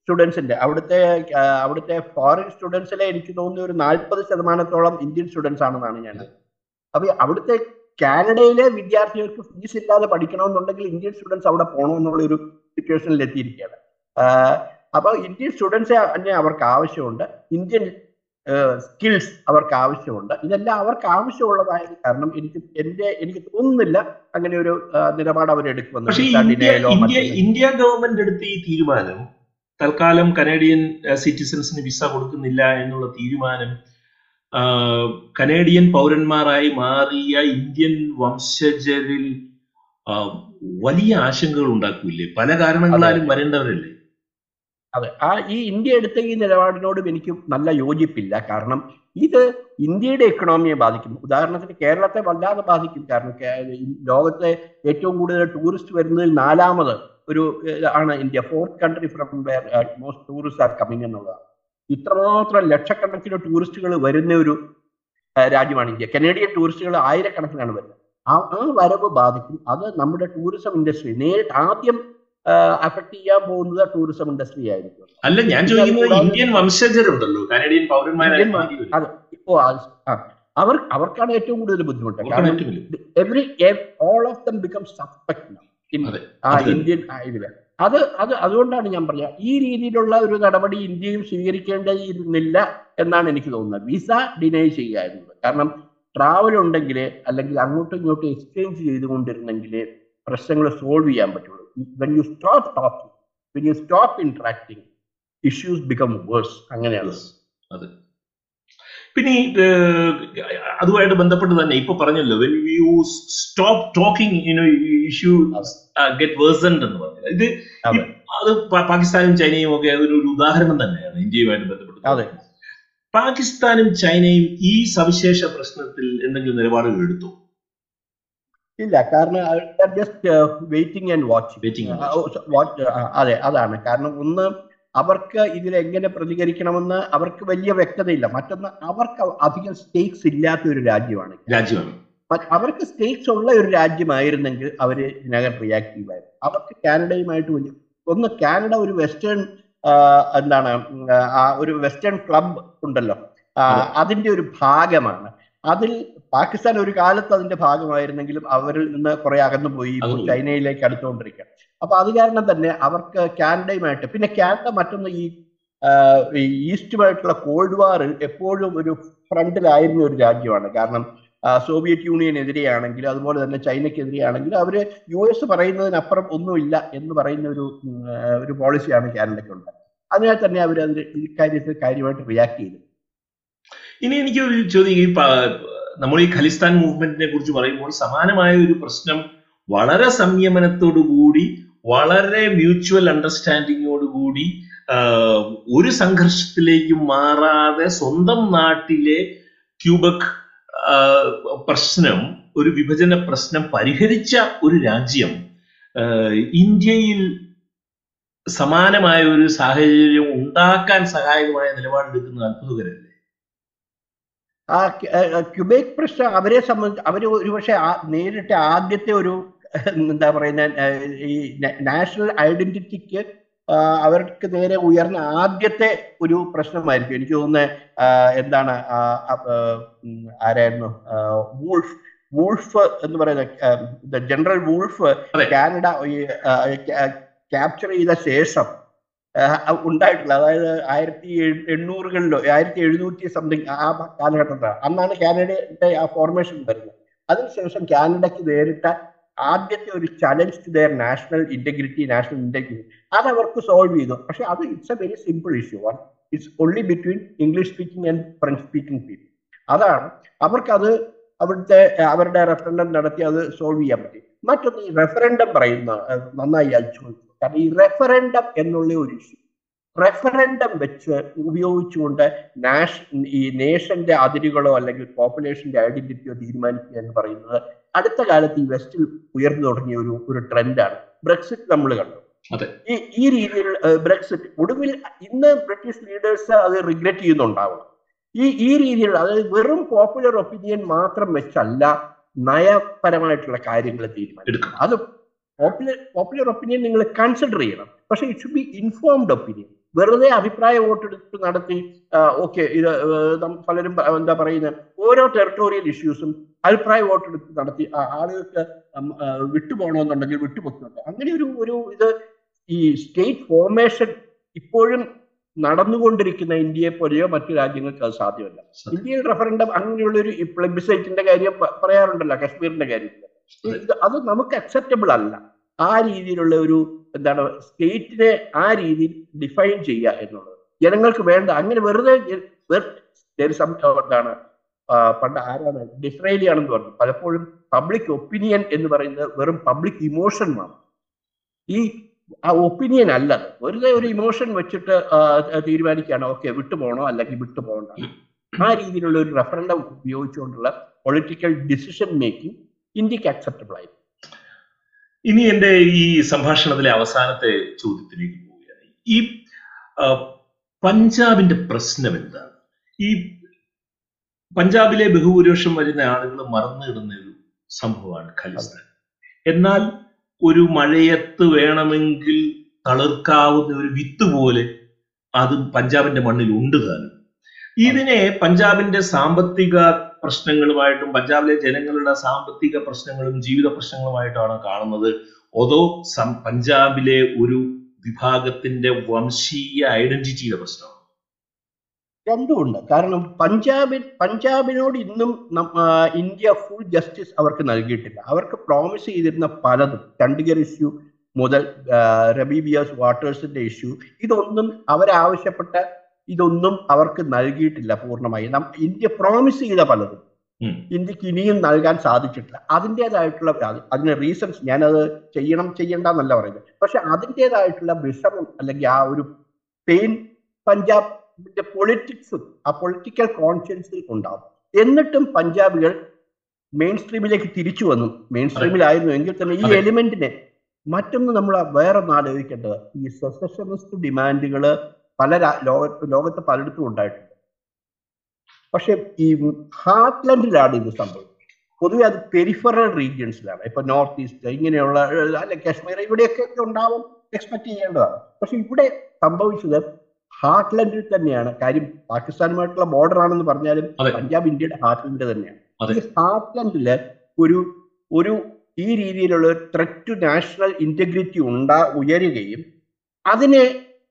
സ്റ്റുഡൻസിന്റെ അവിടുത്തെ ആ, അവിടുത്തെ ഫോറിൻ സ്റ്റുഡൻസിലെ എനിക്ക് തോന്നുന്നു ഒരു നാൽപ്പത് ശതമാനത്തോളം ഇന്ത്യൻ സ്റ്റുഡൻസ് ആണെന്നാണ് ഞാൻ അപ്പൊ ഈ അവിടുത്തെ കാനഡയിലെ വിദ്യാർത്ഥികൾക്ക് ഫീസ് ഇല്ലാതെ പഠിക്കണമെന്നുണ്ടെങ്കിൽ ഇന്ത്യൻ സ്റ്റുഡൻസ് അവിടെ പോകണമെന്നുള്ള ഒരു സിറ്റുവേഷനിൽ എത്തിയിരിക്കുകയാണ് ആഹ് അപ്പൊ ഇന്ത്യൻ സ്റ്റുഡൻസ് തന്നെ അവർക്ക് ആവശ്യമുണ്ട് ഇന്ത്യൻ സ്കിൽസ് അവർക്ക് ആവശ്യമുണ്ട് ഇതെല്ലാം അവർക്ക് ആവശ്യമുള്ളതായത് കാരണം എനിക്ക് എന്റെ എനിക്ക് തോന്നുന്നില്ല അങ്ങനെ ഒരു ആഹ് നിലപാട് അവർ എടുക്കുമെന്ന് പക്ഷേ വിസ ഇന്ത്യ denial ഓ ഇന്ത്യ മറ്റൊന്നും. ഇന്ത്യ ഗവൺമെന്റ് എടുത്ത ഈ തീരുമാനം തൽക്കാലം കനേഡിയൻ സിറ്റിസൺസിന് വിസ കൊടുക്കുന്നില്ല എന്നുള്ള തീരുമാനം ആ, കനേഡിയൻ പൗരന്മാരായി മാറിയ ഇന്ത്യൻ വംശജരിൽ ആ, വലിയ ആശങ്കകൾ ഉണ്ടാക്കൂലേ പല കാരണങ്ങളാലും വരേണ്ടവരല്ലേ അതെ ആ ഈ ഇന്ത്യ എടുത്ത ഈ നിലപാടിനോടും എനിക്ക് നല്ല യോജിപ്പില്ല കാരണം ഇത് ഇന്ത്യയുടെ എക്കണോമിയെ ബാധിക്കും ഉദാഹരണത്തിന് കേരളത്തെ വല്ലാതെ ബാധിക്കും കാരണം കേ- ഈ ലോകത്തെ ഏറ്റവും കൂടുതൽ ടൂറിസ്റ്റ് വരുന്നതിൽ നാലാമത് ഒരു ഏഹ്, ആണ് India fourth country from most tourist are coming എന്നുള്ളതാണ് ഇത്രമാത്രം ലക്ഷക്കണക്കിന് ടൂറിസ്റ്റുകൾ വരുന്ന ഒരു ആ, രാജ്യമാണ് ഇന്ത്യ കനേഡിയൻ ടൂറിസ്റ്റുകൾ ആയിരക്കണക്കിനാണ് വരുന്നത് ആ ആ വരവ് ബാധിക്കും അത് നമ്മുടെ ടൂറിസം ഇൻഡസ്ട്രി നേരിട്ട് ആദ്യം അഫക്ട് ചെയ്യാൻ പോകുന്നത് ടൂറിസം ഇൻഡസ്ട്രി ആയിരിക്കും അല്ല ഞാൻ ചോദിക്കുന്നത് ഇന്ത്യൻ വംശജരുണ്ടല്ലോ കനേഡിയൻ പൗരന്മാരായി ഇന്ത്യൻ മാറിയവര്. അതെ ഇപ്പോ ആ- ആ, അവർ അവർക്കാണ് ഏറ്റവും കൂടുതൽ ബുദ്ധിമുട്ട് അവർക്കാണ് കാരണം ഏറ്റവും വലിയ every all of them become suspect അതെ, ആ അതെ. ഇന്ത്യൻ ആ, ഇതില് അത് അത് അതുകൊണ്ടാണ് ഞാൻ പറഞ്ഞത് ഈ രീതിയിലുള്ള ഒരു നടപടി ഇന്ത്യയും സ്വീകരിക്കേണ്ടിയിരുന്നില്ല എന്നാണ് എനിക്ക് തോന്നുന്നത് വിസ ഡിനൈ ചെയ്യുക എന്നത് കാരണം ട്രാവൽ ഉണ്ടെങ്കിൽ അല്ലെങ്കിൽ അങ്ങോട്ടും ഇങ്ങോട്ടും എക്സ്ചേഞ്ച് ചെയ്തുകൊണ്ടിരുന്നെങ്കിൽ പ്രശ്നങ്ങൾ സോൾവ് ചെയ്യാൻ പറ്റുള്ളൂ when you stop talking when you stop interacting issues become worse അങ്ങനെയാണ് Yes, അതെ പിന്നെ ഈ, ഏഹ്, അതുമായിട്ട് ബന്ധപ്പെട്ട് തന്നെ ഇപ്പൊ പറഞ്ഞല്ലോ when you stop talking you know issue get worsened എന്ന് പറഞ്ഞത് ഇത് അതെ. അത് പ- പാകിസ്ഥാനും ചൈനയും ഒക്കെ അതൊരു ഒരു ഉദാഹരണം തന്നെയാണ് ഇന്ത്യയുമായിട്ട് ബന്ധപ്പെട്ട് അതെ. പാകിസ്ഥാനും ചൈനയും ഈ സവിശേഷ പ്രശ്നത്തിൽ എന്തെങ്കിലും നിലപാടുകൾ എടുത്തു ഇല്ല കാരണം just waiting and watching Waiting and watch അതെ അതാണ് കാരണം ഒന്ന് അവർക്ക് ഇതിൽ എങ്ങനെ പ്രതികരിക്കണമെന്ന് അവർക്ക് വലിയ വ്യക്തതയില്ല മറ്റൊന്ന് അവർക്ക് അധികം സ്റ്റേക്സ് ഇല്ലാത്ത ഒരു രാജ്യമാണ് രാജ്യമാണ് മ- അവർക്ക് സ്റ്റേറ്റ്സ് ഉള്ള ഒരു രാജ്യമായിരുന്നെങ്കിൽ അവര് ഇതിനകം റിയാക്റ്റീവ് ആയിരുന്നു അവർക്ക് കാനഡയുമായിട്ട് വലിയ ഒന്ന് കാനഡ ഒരു വെസ്റ്റേൺ എന്താണ് ഉം, ആ ഒരു വെസ്റ്റേൺ ക്ലബ് ഉണ്ടല്ലോ ആ, അതെ. അതിന്റെ ഒരു ഭാഗമാണ് അതിൽ പാകിസ്ഥാൻ ഒരു കാലത്ത് അതിന്റെ ഭാഗമായിരുന്നെങ്കിലും അവരിൽ നിന്ന് കുറെ അകന്നു പോയി ഇപ്പോൾ അകന്നു പോയി. ചൈനയിലേക്ക് അടുത്തുകൊണ്ടിരിക്കുകയാണ് അപ്പൊ അത് കാരണം തന്നെ അവർക്ക് കാനഡയുമായിട്ട് പിന്നെ കാനഡ മറ്റൊന്ന് ഈ ആ, ഈ ഈസ്റ്റുമായിട്ടുള്ള കോൾഡ് വാർ എപ്പോഴും ഒരു ഫ്രണ്ടിലായിരുന്ന ഒരു രാജ്യമാണ് കാരണം ആ, സോവിയറ്റ് യൂണിയനെതിരെയാണെങ്കിലും അതുപോലെ തന്നെ ചൈനയ്ക്കെതിരെയാണെങ്കിലും അവര് യു എസ് പറയുന്നതിനപ്പുറം ഒന്നുമില്ല എന്ന് പറയുന്ന ഒരു ഉം, ആ, ഒരു പോളിസിയാണ് കാനഡയ്ക്കുണ്ട് അതിനാൽ തന്നെ അവർ അതിൽ ഇക്കാര്യത്തിൽ കാര്യമായിട്ട് റിയാക്ട് ചെയ്തു ഇനി എനിക്ക് ഒരു ചോദ്യം ഈ പ- നമ്മൾ ഈ ഖലിസ്ഥാൻ മൂവ്മെന്റിനെ കുറിച്ച് പറയുമ്പോൾ സമാനമായ ഒരു പ്രശ്നം വളരെ സംയമനത്തോടു കൂടി വളരെ മ്യൂച്വൽ അണ്ടർസ്റ്റാൻഡിങ്ങോട് കൂടി ആഹ്, ഒരു സംഘർഷത്തിലേക്ക് മാറാതെ സ്വന്തം നാട്ടിലെ ക്യൂബക് ആഹ്, പ്രശ്നം ഒരു വിഭജന പ്രശ്നം പരിഹരിച്ച ഒരു രാജ്യം ആഹ്, ഇന്ത്യയിൽ സമാനമായ ഒരു സാഹചര്യം ഉണ്ടാക്കാൻ സഹായകമായ നിലപാടെടുക്കുന്നത് അത്ഭുതകരമല്ലേ ആ ക്യു- ആ, ആ, ക്യുബേക്ക് പ്രശ്നം അവരെ സംബന്ധിച്ച് അവര് ഒരുപക്ഷെ ആ- നേരിട്ട് ആദ്യത്തെ ഒരു എന്താ പറയുന്ന ആ, ഈ നാഷണൽ ഐഡന്റിറ്റിക്ക് അവർക്ക് നേരെ ഉയർന്ന ആദ്യത്തെ ഒരു പ്രശ്നമായിരിക്കും എനിക്ക് തോന്നുന്നത് ആ, എന്താണ് ആ, ആ, ആ, ഉം, ആരായിരുന്നു ആ, വൂൾഫ് വൂൾഫ് എന്ന് പറയുന്ന ജനറൽ വൂൾഫ് അതെ. കാനഡ ക്യാപ്ചർ ചെയ്ത ശേഷം ആ, ഉണ്ടായിട്ടുള്ള അതായത് ആയിരത്തി എഴ്- എണ്ണൂറുകളിലോ ആയിരത്തി എഴുന്നൂറ്റി സംതിങ് ആ കാലഘട്ടത്തിലാണ് അന്നാണ് കാനഡയുടെ ആ ഫോർമേഷൻ വരുന്നത് അതിനുശേഷം കാനഡയ്ക്ക് നേരിട്ട ആദ്യത്തെ ഒരു challenge to their national integrity national integrity അത് അവർക്ക് സോൾവ് ചെയ്തു പക്ഷെ അത് it's a very simple issue ആണ് it's only between English speaking and French speaking people അതാണ് അവർക്കത് അവിടുത്തെ അവരുടെ റെഫറൻഡം നടത്തി അത് സോൾവ് ചെയ്യാൻ പറ്റി മറ്റൊന്ന് ഈ റെഫറൻഡം പറയുന്ന അഹ് നന്നായി അത് ചോദിച്ചു കാരണം ഈ റെഫറൻഡം എന്നുള്ള ഒരു ഇഷ്യൂ റെഫറൻഡം വെച്ച് ഉപയോഗിച്ചുകൊണ്ട് നാഷ ഈ നേഷന്റെ അതിരുകളോ അല്ലെങ്കിൽ പോപ്പുലേഷന്റെ ഐഡന്റിറ്റിയോ തീരുമാനിക്കുക എന്ന് പറയുന്നത് അടുത്ത കാലത്ത് ഈ വെസ്റ്റിൽ ഉയർന്നു തുടങ്ങിയ ഒരു ഒരു ട്രെൻഡാണ് ബ്രെക്സിറ്റ് നമ്മൾ കണ്ടു അതെ. ഈ ഈ രീതിയിൽ ബ്രെക്സിറ്റ് ഒടുവിൽ ഇന്ന് ബ്രിട്ടീഷ് ലീഡേഴ്സ് അത് റിഗ്രറ്റ് ചെയ്യുന്നുണ്ടാവണം ഈ ഈ രീതിയിലുള്ള അതായത് വെറും പോപ്പുലർ ഒപ്പീനിയൻ മാത്രം വെച്ചല്ല നയപരമായിട്ടുള്ള കാര്യങ്ങൾ തീരുമാനിക്കും എടുക്കണം അത് പോപ്പുലർ പോപ്പുലർ ഒപ്പീനിയൻ നിങ്ങൾ കൺസിഡർ ചെയ്യണം പക്ഷെ it should be informed opinion വെറുതെ അഭിപ്രായ വോട്ടെടുപ്പ് നടത്തി ഓക്കെ ഇത് ഏഹ്, നം- പലരും പ- എന്താ പറയുന്നത് ഓരോ ടെറിട്ടോറിയൽ ഇഷ്യൂസും അഭിപ്രായ വോട്ടെടുപ്പ് നടത്തി ആ ആളുകൾക്ക് ഉം, ആ, വിട്ടുപോകണമെന്നുണ്ടെങ്കിൽ വിട്ടുപോക്കുന്നുണ്ട് അങ്ങനെ ഒരു ഒരു ഇത് ഈ സ്റ്റേറ്റ് ഫോർമേഷൻ ഇപ്പോഴും നടന്നുകൊണ്ടിരിക്കുന്ന ഇന്ത്യയെ പോലെയോ മറ്റു രാജ്യങ്ങൾക്ക് അത് സാധ്യമല്ല ഇന്ത്യയിൽ റെഫറൻഡം അങ്ങനെയുള്ള ഒരു പ്ലബിസൈറ്റിന്റെ കാര്യം പ- പറയാറുണ്ടല്ലോ കശ്മീരിന്റെ കാര്യത്തിൽ ഇത് അത് നമുക്ക് അക്സെപ്റ്റബിൾ അല്ല ആ രീതിയിലുള്ള ഒരു എന്താണ് സ്റ്റേറ്റിനെ ആ രീതിയിൽ ഡിഫൈൻ ചെയ്യുക എന്നുള്ളത് ജനങ്ങൾക്ക് വേണ്ട അങ്ങനെ വെറുതെ ജ- വെർ- there is some, uh, എന്താണ് ആ, പണ്ട് ആരാണ് ഡിസ്രേലി ആണെന്ന് പറഞ്ഞു പലപ്പോഴും പബ്ലിക് ഒപ്പീനിയൻ എന്ന് പറയുന്നത് വെറും പബ്ലിക് ഇമോഷൻ ആണ് ഈ ആ ഒപ്പീനിയൻ അല്ല അത്. വെറുതെ ഒരു ഇമോഷൻ വെച്ചിട്ട് ആ, തീരുമാനിക്കുകയാണ് ഓക്കെ വിട്ടുപോകണോ അല്ലെങ്കിൽ വിട്ടുപോകണ്ട ആ രീതിയിലുള്ള ഒരു റെഫറൻഡം ഉപയോഗിച്ചുകൊണ്ടുള്ള പൊളിറ്റിക്കൽ ഡിസിഷൻ മേക്കിംഗ് ഇന്ത്യക്ക് അക്സെപ്റ്റബിൾ ആയി ഇനി എന്റെ ഈ സംഭാഷണത്തിലെ അവസാനത്തെ ചോദ്യത്തിലേക്ക് പോവുകയാണ് ഈ ആ, പഞ്ചാബിന്റെ പ്രശ്നം എന്താണ് ഈ പഞ്ചാബിലെ ബഹുഭൂരിപക്ഷം വരുന്ന ആളുകൾ മറന്നിടുന്ന ഒരു സംഭവമാണ് ഖലിസ്ഥാൻ എന്നാൽ ഒരു മഴയത്ത് വേണമെങ്കിൽ തളിർക്കാവുന്ന ഒരു വിത്ത് പോലെ അത് പഞ്ചാബിന്റെ മണ്ണിൽ ഉണ്ട് താനും ഇതിനെ പഞ്ചാബിന്റെ സാമ്പത്തിക പ്രശ്നങ്ങളുമായിട്ടും പഞ്ചാബിലെ ജനങ്ങളുടെ സാമ്പത്തിക പ്രശ്നങ്ങളും ജീവിത പ്രശ്നങ്ങളുമായിട്ടാണ് കാണുന്നത് അതോ സം- പഞ്ചാബിലെ ഒരു വിഭാഗത്തിന്റെ വംശീയ ഐഡന്റിറ്റിയുടെ പ്രശ്നമാണ് രണ്ടുമുണ്ട് കാരണം പഞ്ചാബിൽ പഞ്ചാബിനോട് ഇന്നും നം- ആ, ഇന്ത്യ ഫുൾ ജസ്റ്റിസ് അവർക്ക് നൽകിയിട്ടില്ല അവർക്ക് പ്രോമിസ് ചെയ്തിരുന്ന പലതും ചണ്ഡിഗർ ഇഷ്യൂ മുതൽ റബീബിയാസ് വാട്ടേഴ്സിന്റെ ഇഷ്യൂ ഇതൊന്നും അവരാവശ്യപ്പെട്ട ഇതൊന്നും അവർക്ക് നൽകിയിട്ടില്ല പൂർണ്ണമായി നം- ഇന്ത്യ പ്രോമിസ് ചെയ്ത പലതും ഉം. ഇന്ത്യക്ക് ഇനിയും നൽകാൻ സാധിച്ചിട്ടില്ല അതിൻ്റെതായിട്ടുള്ള അത് അതിന് റീസൺസ് ഞാനത് ചെയ്യണം ചെയ്യണ്ട എന്നല്ല പറയുന്നത് പക്ഷെ അതിൻ്റെതായിട്ടുള്ള വിഷമം അല്ലെങ്കിൽ ആ ഒരു പെയിൻ പഞ്ചാബിന്റെ പൊളിറ്റിക്സും ആ പൊളിറ്റിക്കൽ കോൺഷ്യൻസിൽ ഉണ്ടാവും എന്നിട്ടും പഞ്ചാബികൾ മെയിൻ സ്ട്രീമിലേക്ക് തിരിച്ചു വന്നു മെയിൻ സ്ട്രീമിലായിരുന്നു എങ്കിൽ തന്നെ ഈ അതെ. എലിമെന്റിനെ മറ്റൊന്ന് നമ്മൾ വേറെ ഒന്ന് ആലോചിക്കേണ്ടത് ഈ സെസഷനിസ്റ്റ് ഡിമാൻഡുകൾ പല രാ- ലോക ലോകത്ത് പലയിടത്തും ഉണ്ടായിട്ടുണ്ട് പക്ഷെ ഈ ഹാർട്ട്ലൻഡിലാണ് ഇത് സംഭവിച്ചത് പൊതുവെ അത് പെരിഫറൽ റീജിയൻസിലാണ് ഇപ്പൊ നോർത്ത് ഈസ്റ്റ് ഇങ്ങനെയുള്ള ഏഹ്, അല്ലെ കാശ്മീർ ഇവിടെയൊക്കെ ഉണ്ടാവും എക്സ്പെക്ട് ചെയ്യേണ്ടതാണ് പക്ഷെ ഇവിടെ സംഭവിച്ചത് ഹാർട്ട്ലൻഡിൽ തന്നെയാണ് കാര്യം പാകിസ്ഥാനുമായിട്ടുള്ള ബോർഡർ ആണെന്ന് പറഞ്ഞാലും അതെ. പഞ്ചാബ് ഇന്ത്യയുടെ ഹാർട്ട്ലൻഡ് തന്നെയാണ് അതെ. ഈ ഹാർട്ട്ലൻഡില് ഒരു ഒരു ഈ രീതിയിലുള്ള ത്രെറ്റ് ടു നാഷണൽ ഇന്റഗ്രിറ്റി ഉണ്ടാ ഉയരുകയും അതിനെ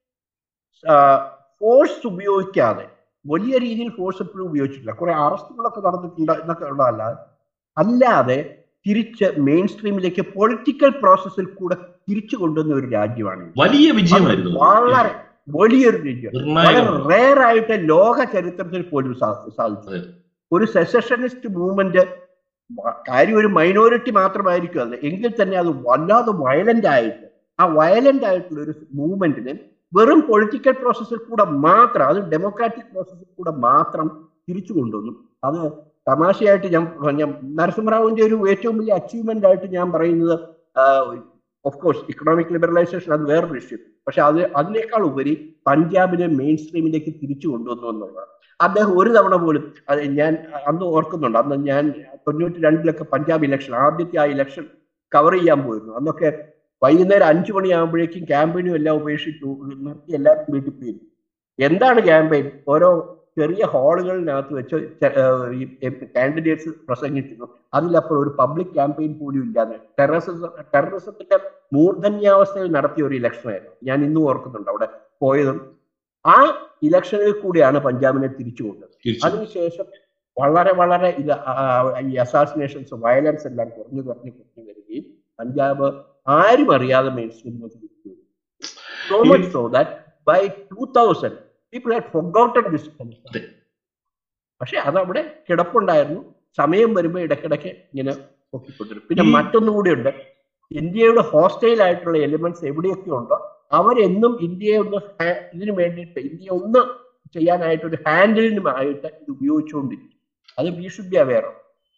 ഫോഴ്സ് ഉപയോഗിക്കാതെ വലിയ രീതിയിൽ ഫോഴ്സ് എപ്പോഴും ഉപയോഗിച്ചിട്ടില്ല കുറെ അറസ്റ്റുകളൊക്കെ നടന്നിട്ടുണ്ട് എന്നൊക്കെ ഉള്ളതല്ലാതെ അല്ലാതെ തിരിച്ച് മെയിൻ സ്ട്രീമിലേക്ക് പൊളിറ്റിക്കൽ പ്രോസസ്സിൽ കൂടെ തിരിച്ചു കൊണ്ടുവന്ന ഒരു രാജ്യമാണ് ഇന്ത്യ. വലിയ അത് വിജയമായിരുന്നു അത്. വളരെ വലിയൊരു രാജ്യം വളരെ നിർണായകമാണ് റെയർ ആയിട്ട് ലോക ചരിത്രത്തിൽ പോലും സാ- സാധിച്ചു അതെ. ഒരു സെസഷനിസ്റ്റ് മൂവ്മെന്റ് കാര്യം ഒരു മൈനോറിറ്റി മാത്രമായിരിക്കും അത് എങ്കിൽ തന്നെ അത് വല്ലാതെ വയലന്റ് ആയിട്ട് ആ വയലന്റ് ആയിട്ടുള്ള ഒരു മൂവ്മെന്റിന് വെറും പൊളിറ്റിക്കൽ പ്രോസസ്സിൽ കൂടെ മാത്രം അത് ഡെമോക്രാറ്റിക് പ്രോസസ്സിൽ കൂടെ മാത്രം തിരിച്ചു കൊണ്ടുവന്നു അത് തമാശയായിട്ട് ഞാൻ ഞാൻ നരസിംഹറാവുവിന്റെ ഒരു ഏറ്റവും വലിയ അച്ചീവ്മെന്റ് ആയിട്ട് ഞാൻ പറയുന്നത് ഓഫ് കോഴ്സ് ഇക്കണോമിക് ലിബറലൈസേഷൻ അത് വേറൊരു വിഷയം പക്ഷെ അത് അതിനേക്കാൾ ഉപരി പഞ്ചാബിനെ മെയിൻ സ്ട്രീമിലേക്ക് തിരിച്ചു കൊണ്ടുവന്നു എന്നുള്ളതാണ് അദ്ദേഹം ഒരു തവണ പോലും അത് ഞാൻ അന്ന് ഓർക്കുന്നുണ്ട് അന്ന് ഞാൻ തൊണ്ണൂറ്റി രണ്ടിലൊക്കെ പഞ്ചാബ് ഇലക്ഷൻ ആദ്യത്തെ ആ ഇലക്ഷൻ കവർ ചെയ്യാൻ പോയിരുന്നു അന്നൊക്കെ വൈകുന്നേരം അഞ്ചു മണിയാകുമ്പോഴേക്കും ക്യാമ്പയിനും എല്ലാം ഉപേക്ഷിച്ചു നിർത്തി എല്ലാവരും വീട്ടിൽ പോയിരുന്നു എന്താണ് ക്യാമ്പയിൻ ഓരോ ചെറിയ ഹാളുകളിനകത്ത് വെച്ച് കാൻഡിഡേറ്റ്സ് പ്രസംഗിക്കുന്നു അതിലപ്പോൾ ഒരു പബ്ലിക് ക്യാമ്പയിൻ പോലും ഇല്ലാതെ ടെററിസം ടെററിസത്തിന്റെ മൂർധന്യാവസ്ഥയിൽ നടത്തിയ ഒരു ഇലക്ഷൻ ആയിരുന്നു ഞാൻ ഇന്നും ഓർക്കുന്നുണ്ട് അവിടെ പോയതും ആ ഇലക്ഷനിൽ കൂടിയാണ് പഞ്ചാബിനെ തിരിച്ചു കൊണ്ടത് തിരിച്ചു അതിനുശേഷം വളരെ വളരെ ഇത് ആ, ഈ അസാസിനേഷൻസ് വയലൻസ് എല്ലാം കുറഞ്ഞു കുറഞ്ഞു കുറഞ്ഞു വരികയും പഞ്ചാബ് ആരും അറിയാതെ മെയിൻ സ്ട്രീമിലേക്ക് തിരിച്ചു so much so that by two thousand people had forgotten this അതെ. പക്ഷെ അതവിടെ കിടപ്പുണ്ടായിരുന്നു സമയം വരുമ്പോൾ ഇടയ്ക്കിടയ്ക്ക് ഇങ്ങനെ പൊക്കിക്കൊണ്ടിരും പിന്നെ ഈ- മറ്റൊന്നും കൂടിയുണ്ട് ഇന്ത്യയുടെ ഹോസ്റ്റൈൽ ആയിട്ടുള്ള എലിമെന്റ്സ് എവിടെയൊക്കെ ഉണ്ടോ അവരെന്നും ഇന്ത്യയെ ഒന്ന് ഹാ- ഇതിനു വേണ്ടിയിട്ട് ഇന്ത്യ ഒന്ന് ചെയ്യാനായിട്ട് ഒരു ഹാൻഡിലിനുമായിട്ട് ഇത് ഉപയോഗിച്ചുകൊണ്ടിരിക്കും അത് വി ഷുഡ് ബി അവെയർ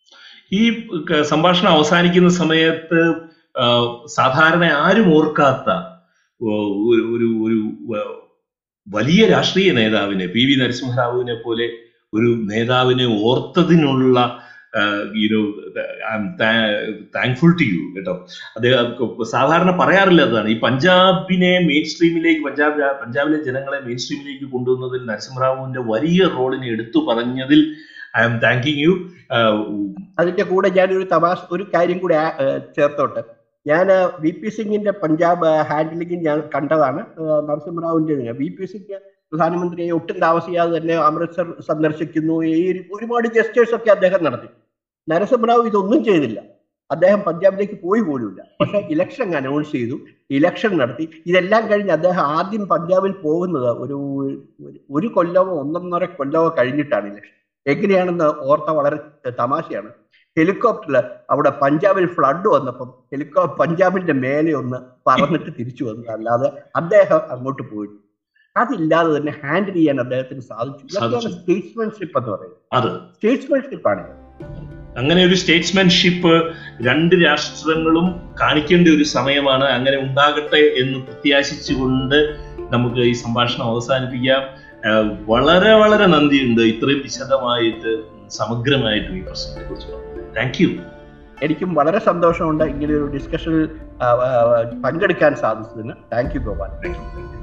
ഈ ക- സംഭാഷണം അവസാനിക്കുന്ന സമയത്ത് ആ, സാധാരണ ആരും ഓർക്കാത്ത ഓ, ഒരു ഒരു ഒരു വ- വലിയ രാഷ്ട്രീയ നേതാവിനെ പി വി നരസിംഹറാവുവിനെ പോലെ ഒരു നേതാവിനെ ഓർത്തതിനുള്ള you know I'm thankful to you കേട്ടോ അദ്ദേഹം സാധാരണ പറയാറില്ല അതാണ് ഈ പഞ്ചാബിനെ മെയിൻ സ്ട്രീമിലേക്ക് പഞ്ചാബ് പഞ്ചാബിലെ ജനങ്ങളെ മെയിൻ സ്ട്രീമിലേക്ക് കൊണ്ടുവന്നതിൽ നരസിംഹറാവുവിന്റെ വലിയ റോളിനെ എടുത്തു പറഞ്ഞതിൽ ഐ എം താങ്കിങ് യു അതിന്റെ കൂടെ ഞാനൊരു തമാശ ഒരു കാര്യം കൂടി ആ- ഏ, ചേർത്തോട്ടെ ഞാൻ വി പി സിംഗിന്റെ പഞ്ചാബ് ഹാൻഡിലിംഗ് ഞാൻ കണ്ടതാണ് ഏ, നരസിംഹറാവുവിന്റെ വി പി സിംഗ് പ്രധാനമന്ത്രിയെ ഒട്ടും താമസിയാതെ തന്നെ അമൃത്സർ സന്ദർശിക്കുന്നു ഈ ഒരു- ഒരുപാട് ജസ്റ്റേഴ്സ് ഒക്കെ അദ്ദേഹം നടത്തി നരസിംഹറാവു ഇതൊന്നും ചെയ്തില്ല അദ്ദേഹം പഞ്ചാബിലേക്ക് പോയി പോലുമില്ല പക്ഷെ ഇലക്ഷൻ അനൗൺസ് ചെയ്തു ഇലക്ഷൻ നടത്തി ഇതെല്ലാം കഴിഞ്ഞ് അദ്ദേഹം ആദ്യം പഞ്ചാബിൽ പോകുന്നത് ഒരു ഒരു- ഒരു കൊല്ലമോ ഒന്നൊന്നര കൊല്ലമോ കഴിഞ്ഞിട്ടാണ് ഇലക്ഷൻ എങ്ങനെയാണെന്ന് ഓർത്ത വളരെ തമാശയാണ് ഹെലികോപ്റ്ററിൽ അവിടെ പഞ്ചാബിൽ ഫ്ലഡ് വന്നപ്പം ഹെലികോ പഞ്ചാബിന്റെ മേലെ ഒന്ന് പറന്നിട്ട് തിരിച്ചു വന്നു അല്ലാതെ അദ്ദേഹം അങ്ങോട്ട് പോയി അതില്ലാതെ തന്നെ ഹാൻഡിൽ ചെയ്യാൻ അദ്ദേഹത്തിന് സാധിച്ചു ഇതൊക്കെയാണ് സാധിച്ചു. സ്റ്റേറ്റ്സ്മാൻഷിപ്പ് എന്ന് പറയുന്നത് അത് സ്റ്റേറ്റ്സ്മാൻഷിപ്പ് ആണ് ഇത്. അങ്ങനെ ഒരു സ്റ്റേറ്റ്സ്മാൻഷിപ്പ് രണ്ട് രാഷ്ട്രങ്ങളും കാണിക്കേണ്ട ഒരു സമയമാണ് അങ്ങനെ ഉണ്ടാകട്ടെ എന്ന് പ്രത്യാശിച്ചുകൊണ്ട് നമുക്ക് ഈ സംഭാഷണം അവസാനിപ്പിക്കാം ആഹ് വളരെ വളരെ നന്ദിയുണ്ട് ഇത്രയും വിശദമായിട്ട് സമഗ്രമായിട്ട് ഈ പ്രശ്നത്തെ കുറിച്ച് പറഞ്ഞു താങ്ക് യു എനിക്കും വളരെ സന്തോഷമുണ്ട് ഇങ്ങനെ ഒരു ഡിസ്കഷനിൽ പങ്കെടുക്കാൻ സാധിച്ചതിന് thank you Gopal thank U